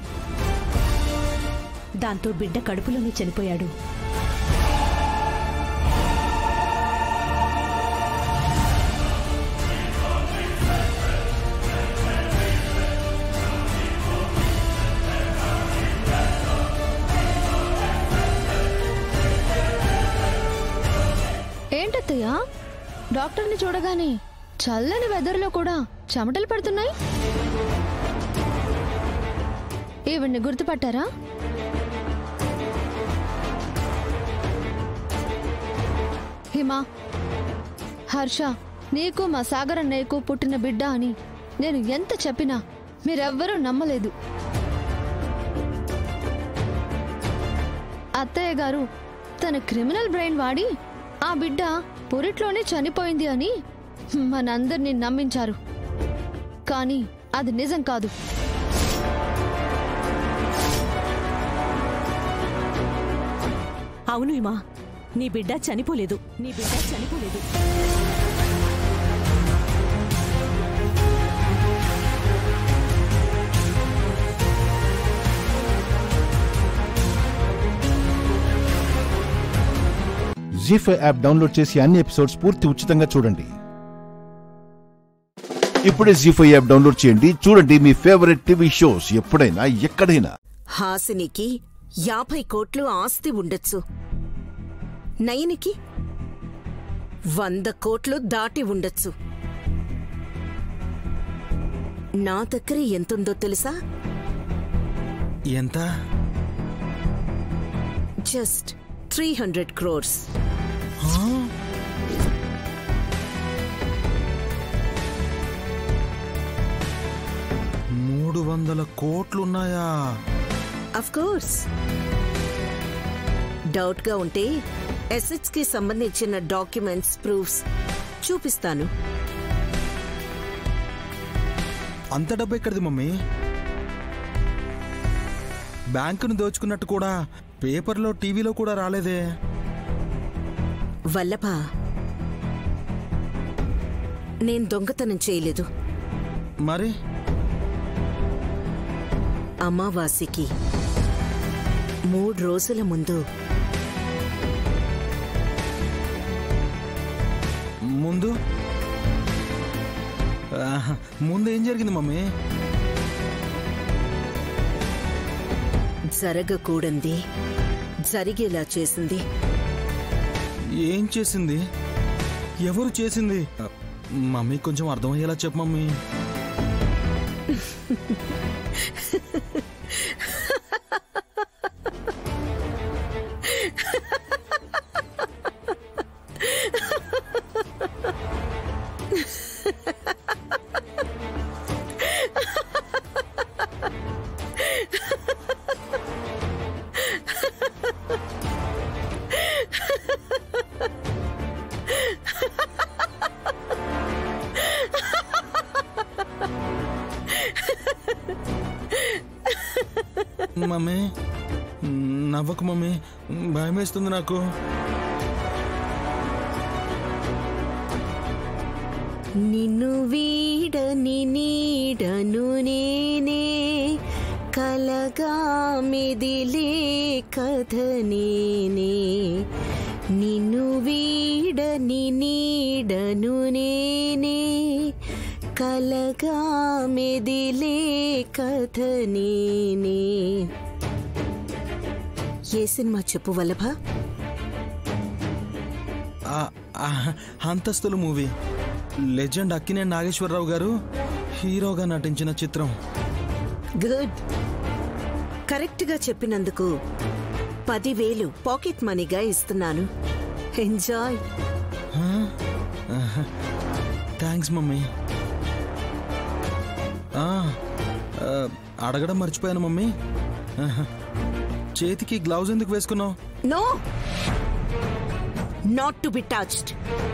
Speaker 16: దాంతో బిడ్డ కడుపులోనే చనిపోయాడు
Speaker 7: ఏంటత్తయ్యా డాక్టర్ని చూడగానే చల్లని వెదర్లో కూడా చెమటలు పడుతున్నాయి ఈవిడ్ని గుర్తుపట్టారా హిమా హర్ష నీకు మా సాగర్ అన్నయ్యకు పుట్టిన బిడ్డ అని నేను ఎంత చెప్పినా మీరెవ్వరూ నమ్మలేదు అత్తయ్య గారు తన క్రిమినల్ బ్రెయిన్ వాడి ఆ బిడ్డ పురిట్లోనే చనిపోయింది అని మనందరినీ నమ్మించారు కానీ అది నిజం కాదు
Speaker 16: అవును ఇమా నీ బిడ్డ చనిపోలేదు నీ బిడ్డ చనిపోలేదు
Speaker 1: జీ ఫైవ్ యాప్ డౌన్లోడ్ చేసి అన్ని ఎపిసోడ్స్ పూర్తి ఉచితంగా చూడండి ఇప్పుడే జీ ఫైవ్ యాప్ డౌన్లోడ్ చేయండి చూడండి మీ ఫేవరెట్ టీవీ షోస్ ఎప్పుడైనా ఎక్కడైనా
Speaker 4: హాసినికి యాభై కోట్లు ఆస్తి ఉండొచ్చు నయనికి వంద కోట్లు దాటి ఉండొచ్చు నా దగ్గర ఎంతుందో తెలుసా
Speaker 21: ఎంత
Speaker 4: జస్ట్ త్రీ హండ్రెడ్ క్రోర్స్
Speaker 21: మూడు వందల కోట్లున్నాయా
Speaker 4: అఫ్ కోర్స్ డౌట్ గా ఉంటే ఎసెట్స్ కి సంబంధించిన డాక్యుమెంట్స్ ప్రూఫ్స్ చూపిస్తాను
Speaker 21: అంత డబ్బు ఎక్కడిది మమ్మీ బ్యాంకును దోచుకున్నట్టు కూడా పేపర్లో టీవీలో కూడా రాలేదే
Speaker 4: వల్లభ నేను దొంగతనం చేయలేదు
Speaker 21: మరి
Speaker 4: అమావాస్యకి మూడు రోజుల ముందు
Speaker 21: ముందు ఆహా, ముందు ఏం జరిగింది మమ్మీ
Speaker 4: జరగకూడంది జరిగేలా చేసింది
Speaker 21: ఏం చేసింది ఎవరు చేసింది మమ్మీ కొంచెం అర్థమయ్యేలా చెప్పు మమ్మీ మమ్మీ నవ్వకు మమ్మీ భయం వేస్తుంది నాకు
Speaker 4: నిన్ను వీడని నీడను నేనే కలగా మెదిలే కథ నేనే నిన్ను వీడని నీడను నేనే కలగా మెదిలే కథ నేనే ఏ సినిమా చెప్పు వల్లభ
Speaker 21: ఆ, ఆ, అంతస్తులు మూవీ లెజెండ్ అక్కినే నాగేశ్వరరావు గారు హీరోగా నటించిన చిత్రం
Speaker 4: గుడ్ కరెక్ట్ గా చెప్పినందుకు పదివేలు పాకెట్ మనీగా ఇస్తున్నాను ఎంజాయ్
Speaker 21: థ్యాంక్స్ మమ్మీ ఆ, ఆ, అడగడం మర్చిపోయాను మమ్మీ ఆహా. చేతికి గ్లౌజ్ ఎందుకు వేసుకున్నావు
Speaker 4: no not to be touched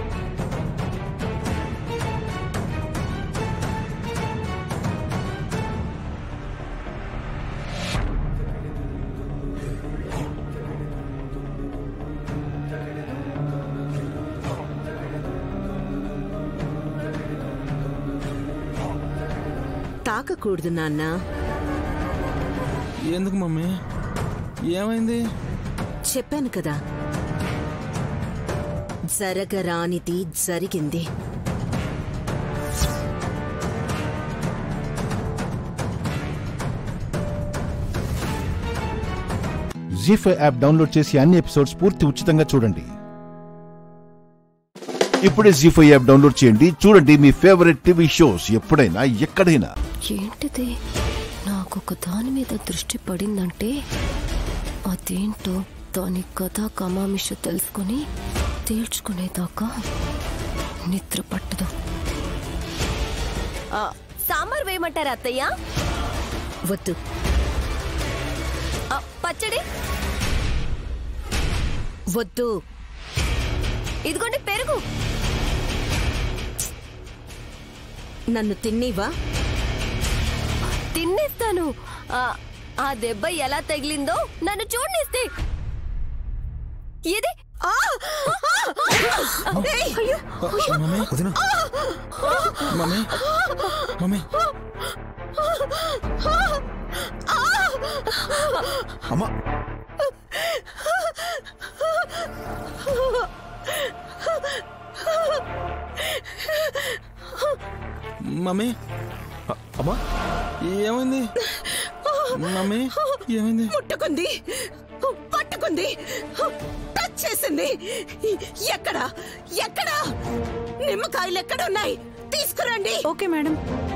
Speaker 4: తాకకూడదు నాన్న
Speaker 21: ఎందుకు మమ్మీ ఏమైంది
Speaker 4: చెప్పాను కదా జరగరానిది జరిగింది
Speaker 1: జీ ఫైవ్ యాప్ డౌన్లోడ్ చేసి అన్ని ఎపిసోడ్స్ పూర్తి ఉచితంగా చూడండి ఇప్పుడే జీ ఫైవ్ యాప్ డౌన్లోడ్ చేయండి చూడండి మీ ఫేవరెట్ టీవీ షోస్ ఎప్పుడైనా ఎక్కడైనా
Speaker 5: ఏంటిది నాకొక దాని మీద దృష్టి పడిందంటే అదేంటో దాని కథ కమామిష తెలుసుకొని తేల్చుకునేదాకా నిద్ర పట్టదు సాంబార్ వేయమంటారా అత్తయ్య
Speaker 4: వద్దు
Speaker 5: పచ్చడి
Speaker 4: వద్దు
Speaker 5: ఇదిగోండి పెరుగు
Speaker 4: నన్ను తిన్నీవా
Speaker 5: తినేస్తాను ఆ, ఆ దెబ్బ ఎలా తగిలిందో నన్ను చూడనిస్తే ఇది ఆ! ఏయ్!
Speaker 21: మమ్మీ వదిన మమ్మీ మమ్మీ అమ్మా మమ్మీ అమ్మా ఏమైంది మమ్మీ ఏమైంది
Speaker 4: ముట్టుకుంది పట్టుకుంది టచ్ చేసింది ఎక్కడ ఎక్కడ నిమ్మకాయలు ఎక్కడ ఉన్నాయి తీసుకురండి
Speaker 12: ఓకే మేడం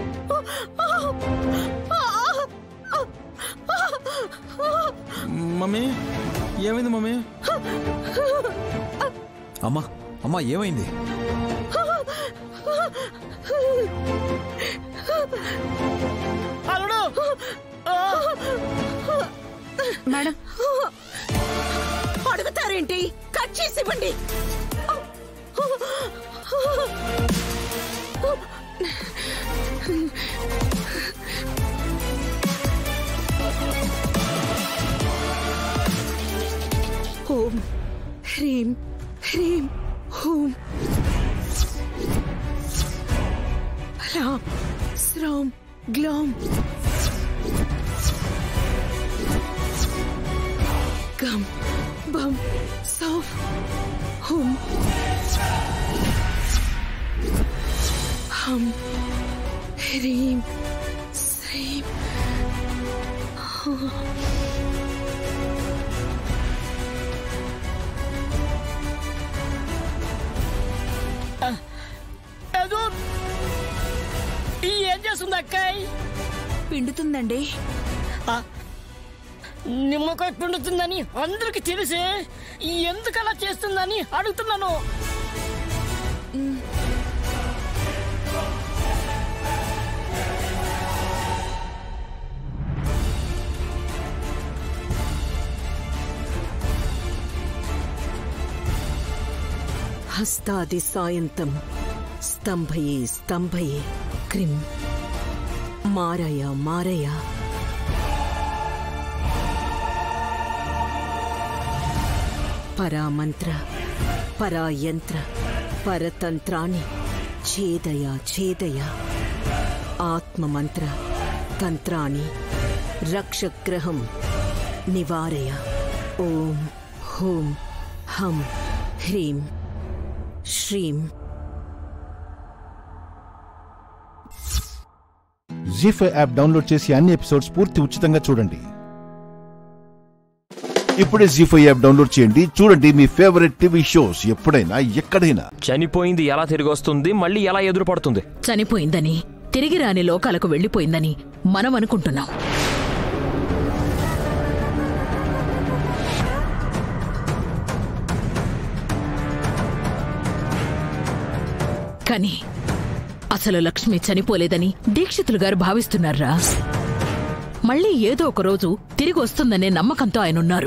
Speaker 21: మమ్మీ ఏమైంది మమ్మీ
Speaker 13: అమ్మా అమ్మా ఏమైంది
Speaker 10: అల్లుడు
Speaker 12: మేడం
Speaker 4: అడుగుతారేంటి కట్ చేసి ఇవ్వండి ఓం హ్రీం హ్రీం హూం రాం శ్రాం గ్లాం గం బం సౌఫ్ హుం హం హ్రీం శ్రీం హూ.
Speaker 10: ఏం చేస్తుంది అక్కాయ్
Speaker 12: పిండుతుందండి
Speaker 10: నిమ్మకాయ పిండుతుందని అందరికి తెలిసే ఎందుకు అలా చేస్తుందని అడుగుతున్నాను
Speaker 4: హస్తాది సాయంతం స్తంభయే స్తంభయే క్రిం మారయ మారయ పరామంత్ర పరాయంత్ర పరతంత్రాన్ని ఛేదయ ఛేదయ ఆత్మమంత్ర తంత్రాన్ని రక్షగ్రహం నివారయ ఓం హోం హం హ్రీం శ్రీం
Speaker 1: జీ ఫైవ్ యాప్ డౌన్లోడ్ చేసి అన్ని ఎపిసోడ్స్ పూర్తి ఉచితంగా చూడండి ఇప్పుడే జీ ఫైవ్ యాప్ డౌన్లోడ్ చేయండి చూడండి మీ ఫేవరెట్ టీవీ షోస్ ఎప్పుడైనా ఎక్కడైనా
Speaker 19: చనిపోయింది ఎలా తిరిగి వస్తుంది మళ్ళీ ఎలా ఎదురు పడుతుంది
Speaker 22: చనిపోయిందని తిరిగి రాని లోకాలకు వెళ్ళిపోయిందని మనం అనుకుంటున్నాం కానీ అసలు లక్ష్మి చనిపోలేదని దీక్షితులు గారు భావిస్తున్నారా మళ్ళీ ఏదో ఒక రోజు తిరిగి వస్తుందనే నమ్మకంతో ఆయన ఉన్నారు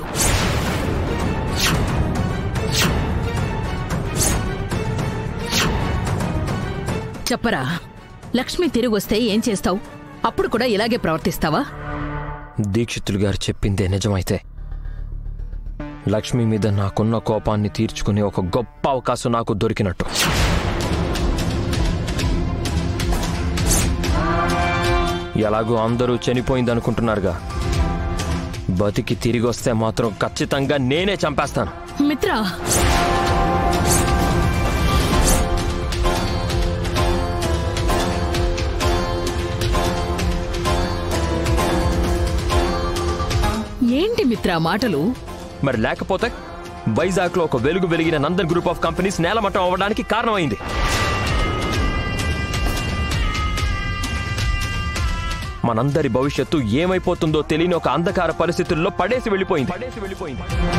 Speaker 22: చెప్పరా లక్ష్మి తిరిగి వస్తే ఏం చేస్తావు అప్పుడు కూడా ఇలాగే ప్రవర్తిస్తావా
Speaker 19: దీక్షితులు గారు చెప్పిందే నిజమైతే లక్ష్మి మీద నాకున్న కోపాన్ని తీర్చుకునే ఒక గొప్ప అవకాశం నాకు దొరికినట్టు ఎలాగో అందరూ చనిపోయిందనుకుంటున్నారుగా బతికి తిరిగి వస్తే మాత్రం ఖచ్చితంగా నేనే చంపేస్తాను
Speaker 22: మిత్రా ఏంటి మిత్రా మాటలు
Speaker 19: మరి లేకపోతే వైజాగ్లో ఒక వెలుగు వెలిగిన నందన్ గ్రూప్ ఆఫ్ కంపెనీస్ నేలమట్టం అవ్వడానికి కారణమైంది మనందరి భవిష్యత్తు ఏమైపోతుందో తెలియని ఒక అంధకార పరిస్థితుల్లో పడేసి వెళ్ళిపోయింది పడేసి వెళ్ళిపోయింది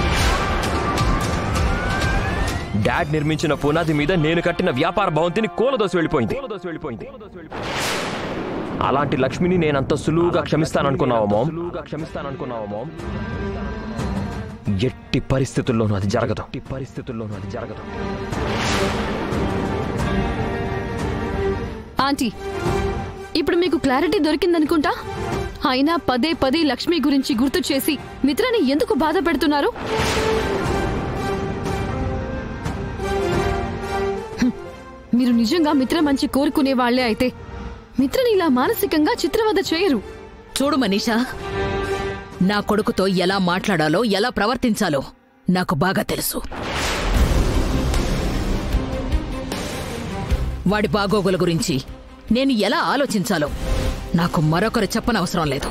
Speaker 19: డాడ్ నిర్మించిన పునాది మీద నేను కట్టిన వ్యాపార భవంతిని కూలదోసి వెళ్ళిపోయింది వెళ్ళిపోయింది అలాంటి లక్ష్మిని నేనంత సులువుగా క్షమిస్తాననుకున్నావా మోమ్ క్షమిస్తాననుకున్నావా మోమ్ ఎట్టి పరిస్థితుల్లోనూ అది జరగదు ఎట్టి పరిస్థితుల్లోనూ అది జరగదు
Speaker 7: ఆంటీ ఇప్పుడు మీకు క్లారిటీ దొరికిందనుకుంటా అయినా పదే పదే లక్ష్మి గురించి గుర్తు చేసి మిత్రని ఎందుకు బాధ పెడుతున్నారు హ్మ్. మీరు నిజంగా మిత్ర మంచి కోరుకునే వాళ్లే అయితే మిత్రని ఇలా మానసికంగా చిత్రవద చేయరు
Speaker 22: చూడు మనీషా నా కొడుకుతో ఎలా మాట్లాడాలో ఎలా ప్రవర్తించాలో నాకు బాగా తెలుసు వాడి బాగోగుల గురించి నేను ఎలా ఆలోచించాలో నాకు మరొకరు చెప్పనవసరం లేదు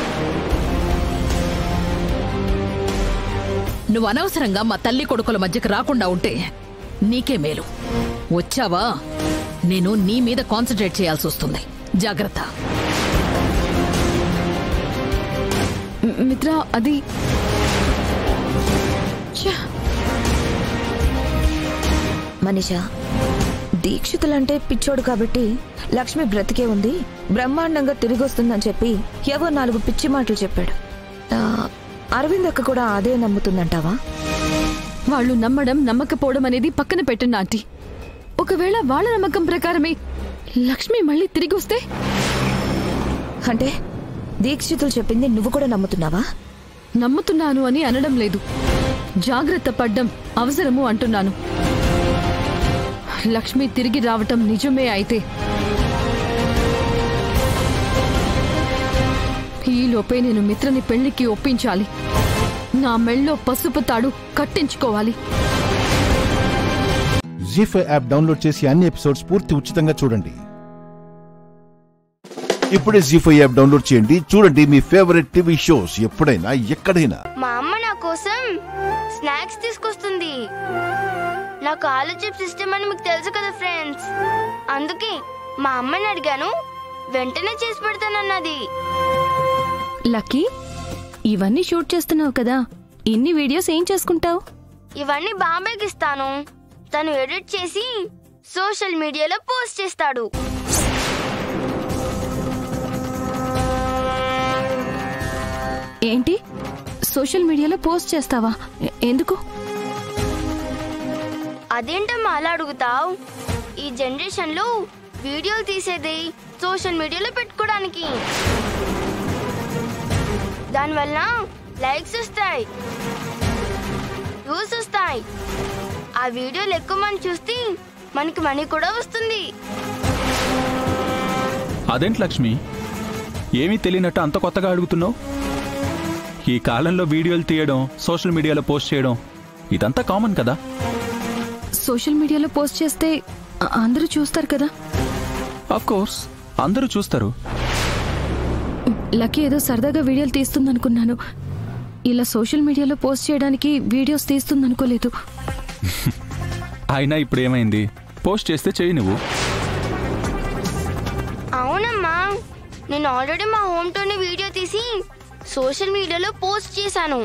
Speaker 22: నువ్వు అనవసరంగా మా తల్లి కొడుకుల మధ్యకి రాకుండా ఉంటే నీకే మేలు వచ్చావా నేను నీ మీద కాన్సన్ట్రేట్ చేయాల్సి వస్తుంది జాగ్రత్త
Speaker 7: మ్- మిత్ర అది ఛ!
Speaker 2: మనీషా దీక్షితులంటే పిచ్చోడు కాబట్టి లక్ష్మి బ్రతికే ఉంది బ్రహ్మాండంగా తిరిగి వస్తుందని చెప్పి ఎవో నాలుగు పిచ్చి మాటలు చెప్పాడు ఆ, అరవింద్ అక్క కూడా అదే నమ్ముతుందంటావా
Speaker 7: వాళ్ళు నమ్మడం నమ్మకపోవడం అనేది పక్కన పెట్టండి ఆంటీ ఒకవేళ వాళ్ళ నమ్మకం ప్రకారమే లక్ష్మి మళ్ళీ తిరిగి వస్తే
Speaker 2: అంటే దీక్షితులు చెప్పింది నువ్వు కూడా నమ్ముతున్నావా
Speaker 7: నమ్ముతున్నాను అని అనడం లేదు జాగ్రత్త పడ్డం అవసరము అంటున్నాను లక్ష్మి తిరిగి రావటం నిజమే అయితే ఈలోపే నేను మిత్రని పెళ్లికి ఒప్పించాలి నా మెళ్ళో పసుపు తాడు కట్టించుకోవాలి
Speaker 1: జీ ఫైవ్ యాప్ డౌన్లోడ్ చేసి అన్ని ఎపిసోడ్స్ పూర్తి ఉచితంగా చూడండి ఇప్పుడే జీ ఫైవ్ యాప్ డౌన్లోడ్ చేయండి చూడండి మీ ఫేవరెట్ టీవీ షోస్ ఎప్పుడైనా ఎక్కడైనా
Speaker 17: మా అమ్మ నా కోసం స్నాక్స్ తీసుకొస్తుంది నాకు ఆలు చిప్స్ ఇష్టం అని మీకు తెలుసు కదా ఫ్రెండ్స్ అందుకే మా అమ్మని అడిగాను వెంటనే చేసి పెడతానన్నది
Speaker 3: లక్కీ ఇవన్నీ షూట్ చేస్తున్నావు కదా ఇన్ని వీడియోస్ ఏం చేసుకుంటావు
Speaker 17: ఇవన్నీ బాబాయ్కి ఇస్తాను తను ఎడిట్ చేసి సోషల్ మీడియాలో పోస్ట్ చేస్తాడు
Speaker 3: ఏంటి సోషల్ మీడియాలో పోస్ట్ చేస్తావా ఎ- ఎందుకు
Speaker 17: అదేంటమ్మా అలా అడుగుతావు ఈ జనరేషన్ లో వీడియోలు తీసేది సోషల్ మీడియాలో పెట్టుకోవడానికి దానివల్ల లైక్స్ వస్తాయి వ్యూస్ వస్తాయి ఆ వీడియోలు ఎక్కువ మంది చూస్తే మనకి మనీ కూడా వస్తుంది
Speaker 6: అదేంటి లక్ష్మి ఏమీ తెలియనట్టు అంత కొత్తగా అడుగుతున్నావు ఈ కాలంలో వీడియోలు తీయడం సోషల్ మీడియాలో పోస్ట్ చేయడం ఇదంతా కామన్ కదా
Speaker 3: సోషల్ మీడియాలో పోస్ట్ చేస్తే అ- అందరూ చూస్తారు కదా
Speaker 6: ఆఫ్ కోర్స్ అందరూ చూస్తారు
Speaker 3: లక్కీ ఏదో సరదాగా వీడియోలు తీస్తుందనుకున్నాను ఇలా సోషల్ మీడియాలో పోస్ట్ చేయడానికి వీడియోస్ తీస్తుందనుకోలేదు
Speaker 6: అయినా ఇప్పుడు ఏమైంది పోస్ట్ చేస్తే చెయ్యి నువ్వు
Speaker 17: అవునమ్మా నేను ఆల్రెడీ మా హోమ్ టూర్ని వీడియో తీసి సోషల్ మీడియాలో పోస్ట్ చేశాను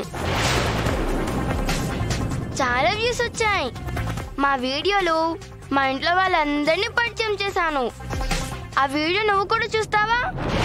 Speaker 17: చాలా వ్యూస్ వచ్చాయి మా వీడియోలో మా ఇంట్లో వాళ్ళందరినీ పరిచయం చేశాను ఆ వీడియో నువ్వు కూడా చూస్తావా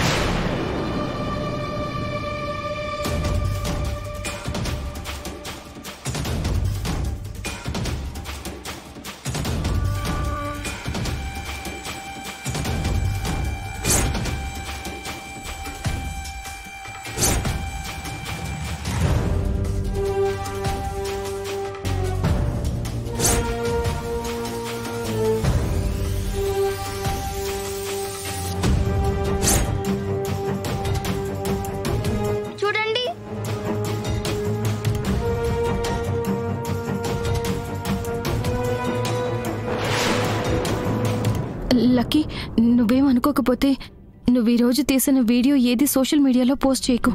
Speaker 17: చూడండి
Speaker 3: లక్కీ నువ్వేం అనుకోకపోతే నువ్వు ఈ రోజు తీసిన వీడియో ఏది సోషల్ మీడియాలో పోస్ట్ చేయకు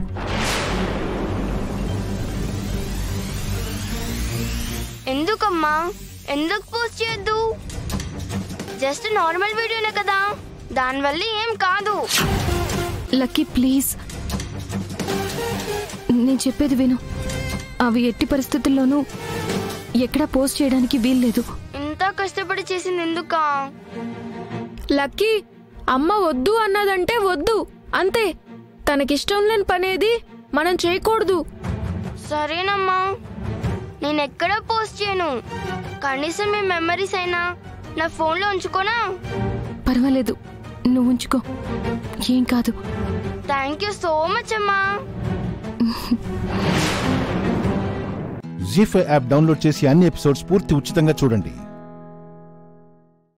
Speaker 17: ఎందుకమ్మా ఎందుకు పోస్ట్ చేయొద్దు జస్ట్ నార్మల్ వీడియోనే కదా దానివల్ల ఏం కాదు
Speaker 3: లక్కీ ప్లీజ్ నేను చెప్పేది విను అవి ఎట్టి పరిస్థితుల్లోనూ ఎక్కడా పోస్ట్ చేయడానికి వీల్లేదు
Speaker 17: ఇంత కష్టపడి చేసింది ఎందుకా
Speaker 18: లక్కీ అమ్మ వద్దు అన్నదంటే వద్దు అంతే తనకిష్టం లేని పనేది మనం చేయకూడదు
Speaker 17: సరేనమ్మా నేను ఎక్కడ పోస్ట్ చేయను కనీసం మీ మెమరీస్ అయినా నా ఫోన్లో ఉంచుకోనా
Speaker 3: పర్వాలేదు నువ్వు ఉంచుకో ఏం కాదు
Speaker 17: థ్యాంక్ యూ సో మచ్ అమ్మా
Speaker 1: జీ ఫైవ్ యాప్ డౌన్లోడ్ చేసి అన్ని ఎపిసోడ్స్ పూర్తి ఉచితంగా చూడండి